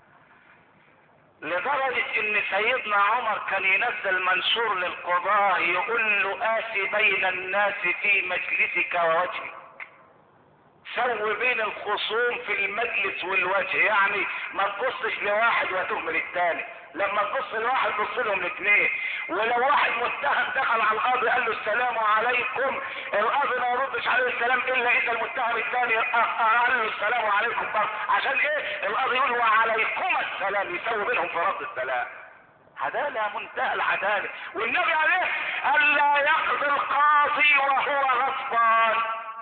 لدرجة ان سيدنا عمر كان ينزل منشور للقضاء يقول له آتي بين الناس في مجلسك ووجهك سوي بين الخصوم في المجلس والوجه يعني ما تبصش لواحد وتهمل الثاني لما تبص لواحد بص لهم الاثنين ولو واحد متهم دخل على القاضي قال له السلام عليكم القاضي ما يردش عليه السلام الا اذا المتهم الثاني قال له السلام عليكم برضه عشان ايه القاضي يقول وعليكم السلام يسوي بينهم في رد السلام عدالة منتهى العدالة والنبي عليه ألا يقضي القاضي وهو غضبان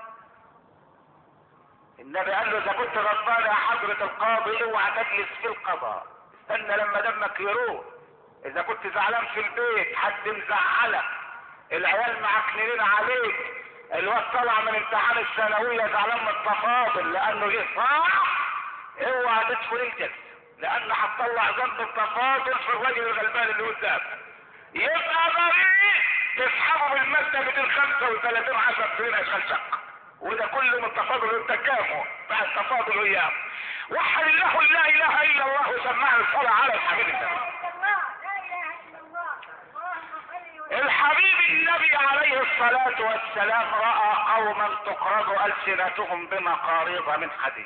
النبي قال له إذا كنت غضبان يا حضرة القاضي اوعى تجلس في القضاء استنى لما دمك يروح اذا كنت زعلان في البيت حد مزعلك العيال معكنين عليك الواد طلع من امتحان الثانوية زعلان من التفاضل لانه جه صح اوعى تدخل الجلسة لان هتطلع ذنب التفاضل في الراجل الغلبان اللي قدامك يبقى بريء تسحبه بالمادة 235 10 سنين اشغال شقة وده كله من التفاضل والتكافؤ مع التفاضل وياه وحد الله لا اله الا الله وسمعنا الصلاة على الحبيب النبي الحبيب النبي عليه الصلاة والسلام رأى قوما تقرض ألسنتهم بمقاريض من حديد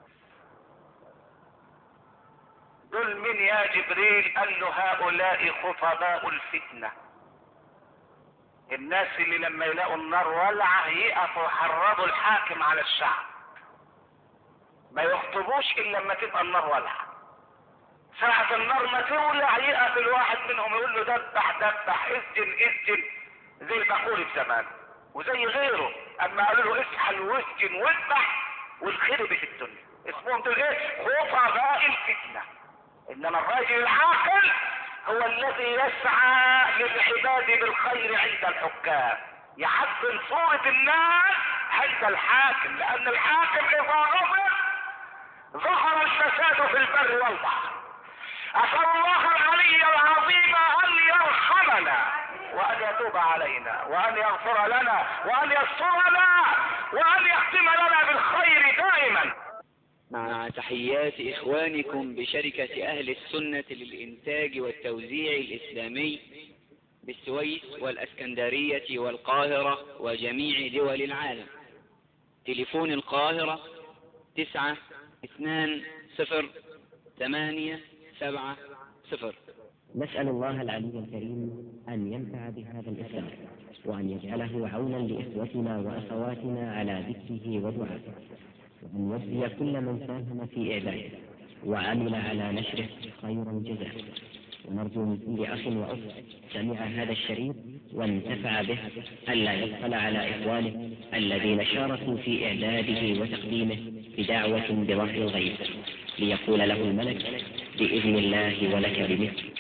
دول من يا جبريل قال له هؤلاء خطباء الفتنة الناس اللي لما يلاقوا النار ولعة يقفوا يحرضوا الحاكم على الشعب ما يخطبوش الا لما تبقى النار ولعة ساعة النار ما تولع يقف الواحد منهم يقول له دبح دبح اسجن اسجن زي البقول في زمان وزي غيره اما قالوا له اسحل واسجن واذبح والخرب في الدنيا اسمهم دول ايه خطباء الفتنة انما الراجل العاقل هو الذي يسعى للعباد بالخير عند الحكام يحسن صورة الناس عند الحاكم لان الحاكم اذا غضب ظهر الفساد في البر والبحر اسال الله العلي العظيم ان يرحمنا وان يتوب علينا وان يغفر لنا وان يسترنا وان يختم لنا بالخير دائما مع تحيات إخوانكم بشركة أهل السنة للإنتاج والتوزيع الإسلامي بالسويس والأسكندرية والقاهرة وجميع دول العالم تليفون القاهرة تسعة اثنان صفر ثمانية سبعة صفر نسأل الله العلي الكريم أن ينفع بهذا الإسلام وأن يجعله عونا لإخوتنا وأخواتنا على ذكره ودعائه وأن يجزي كل من ساهم في إعداده وعمل على نشره خير الجزاء ونرجو من كل أخ وأخت سمع هذا الشريط وانتفع به ألا يبخل على إخوانه الذين شاركوا في إعداده وتقديمه بدعوة بظهر الغيب ليقول له الملك بإذن الله ولك بمثل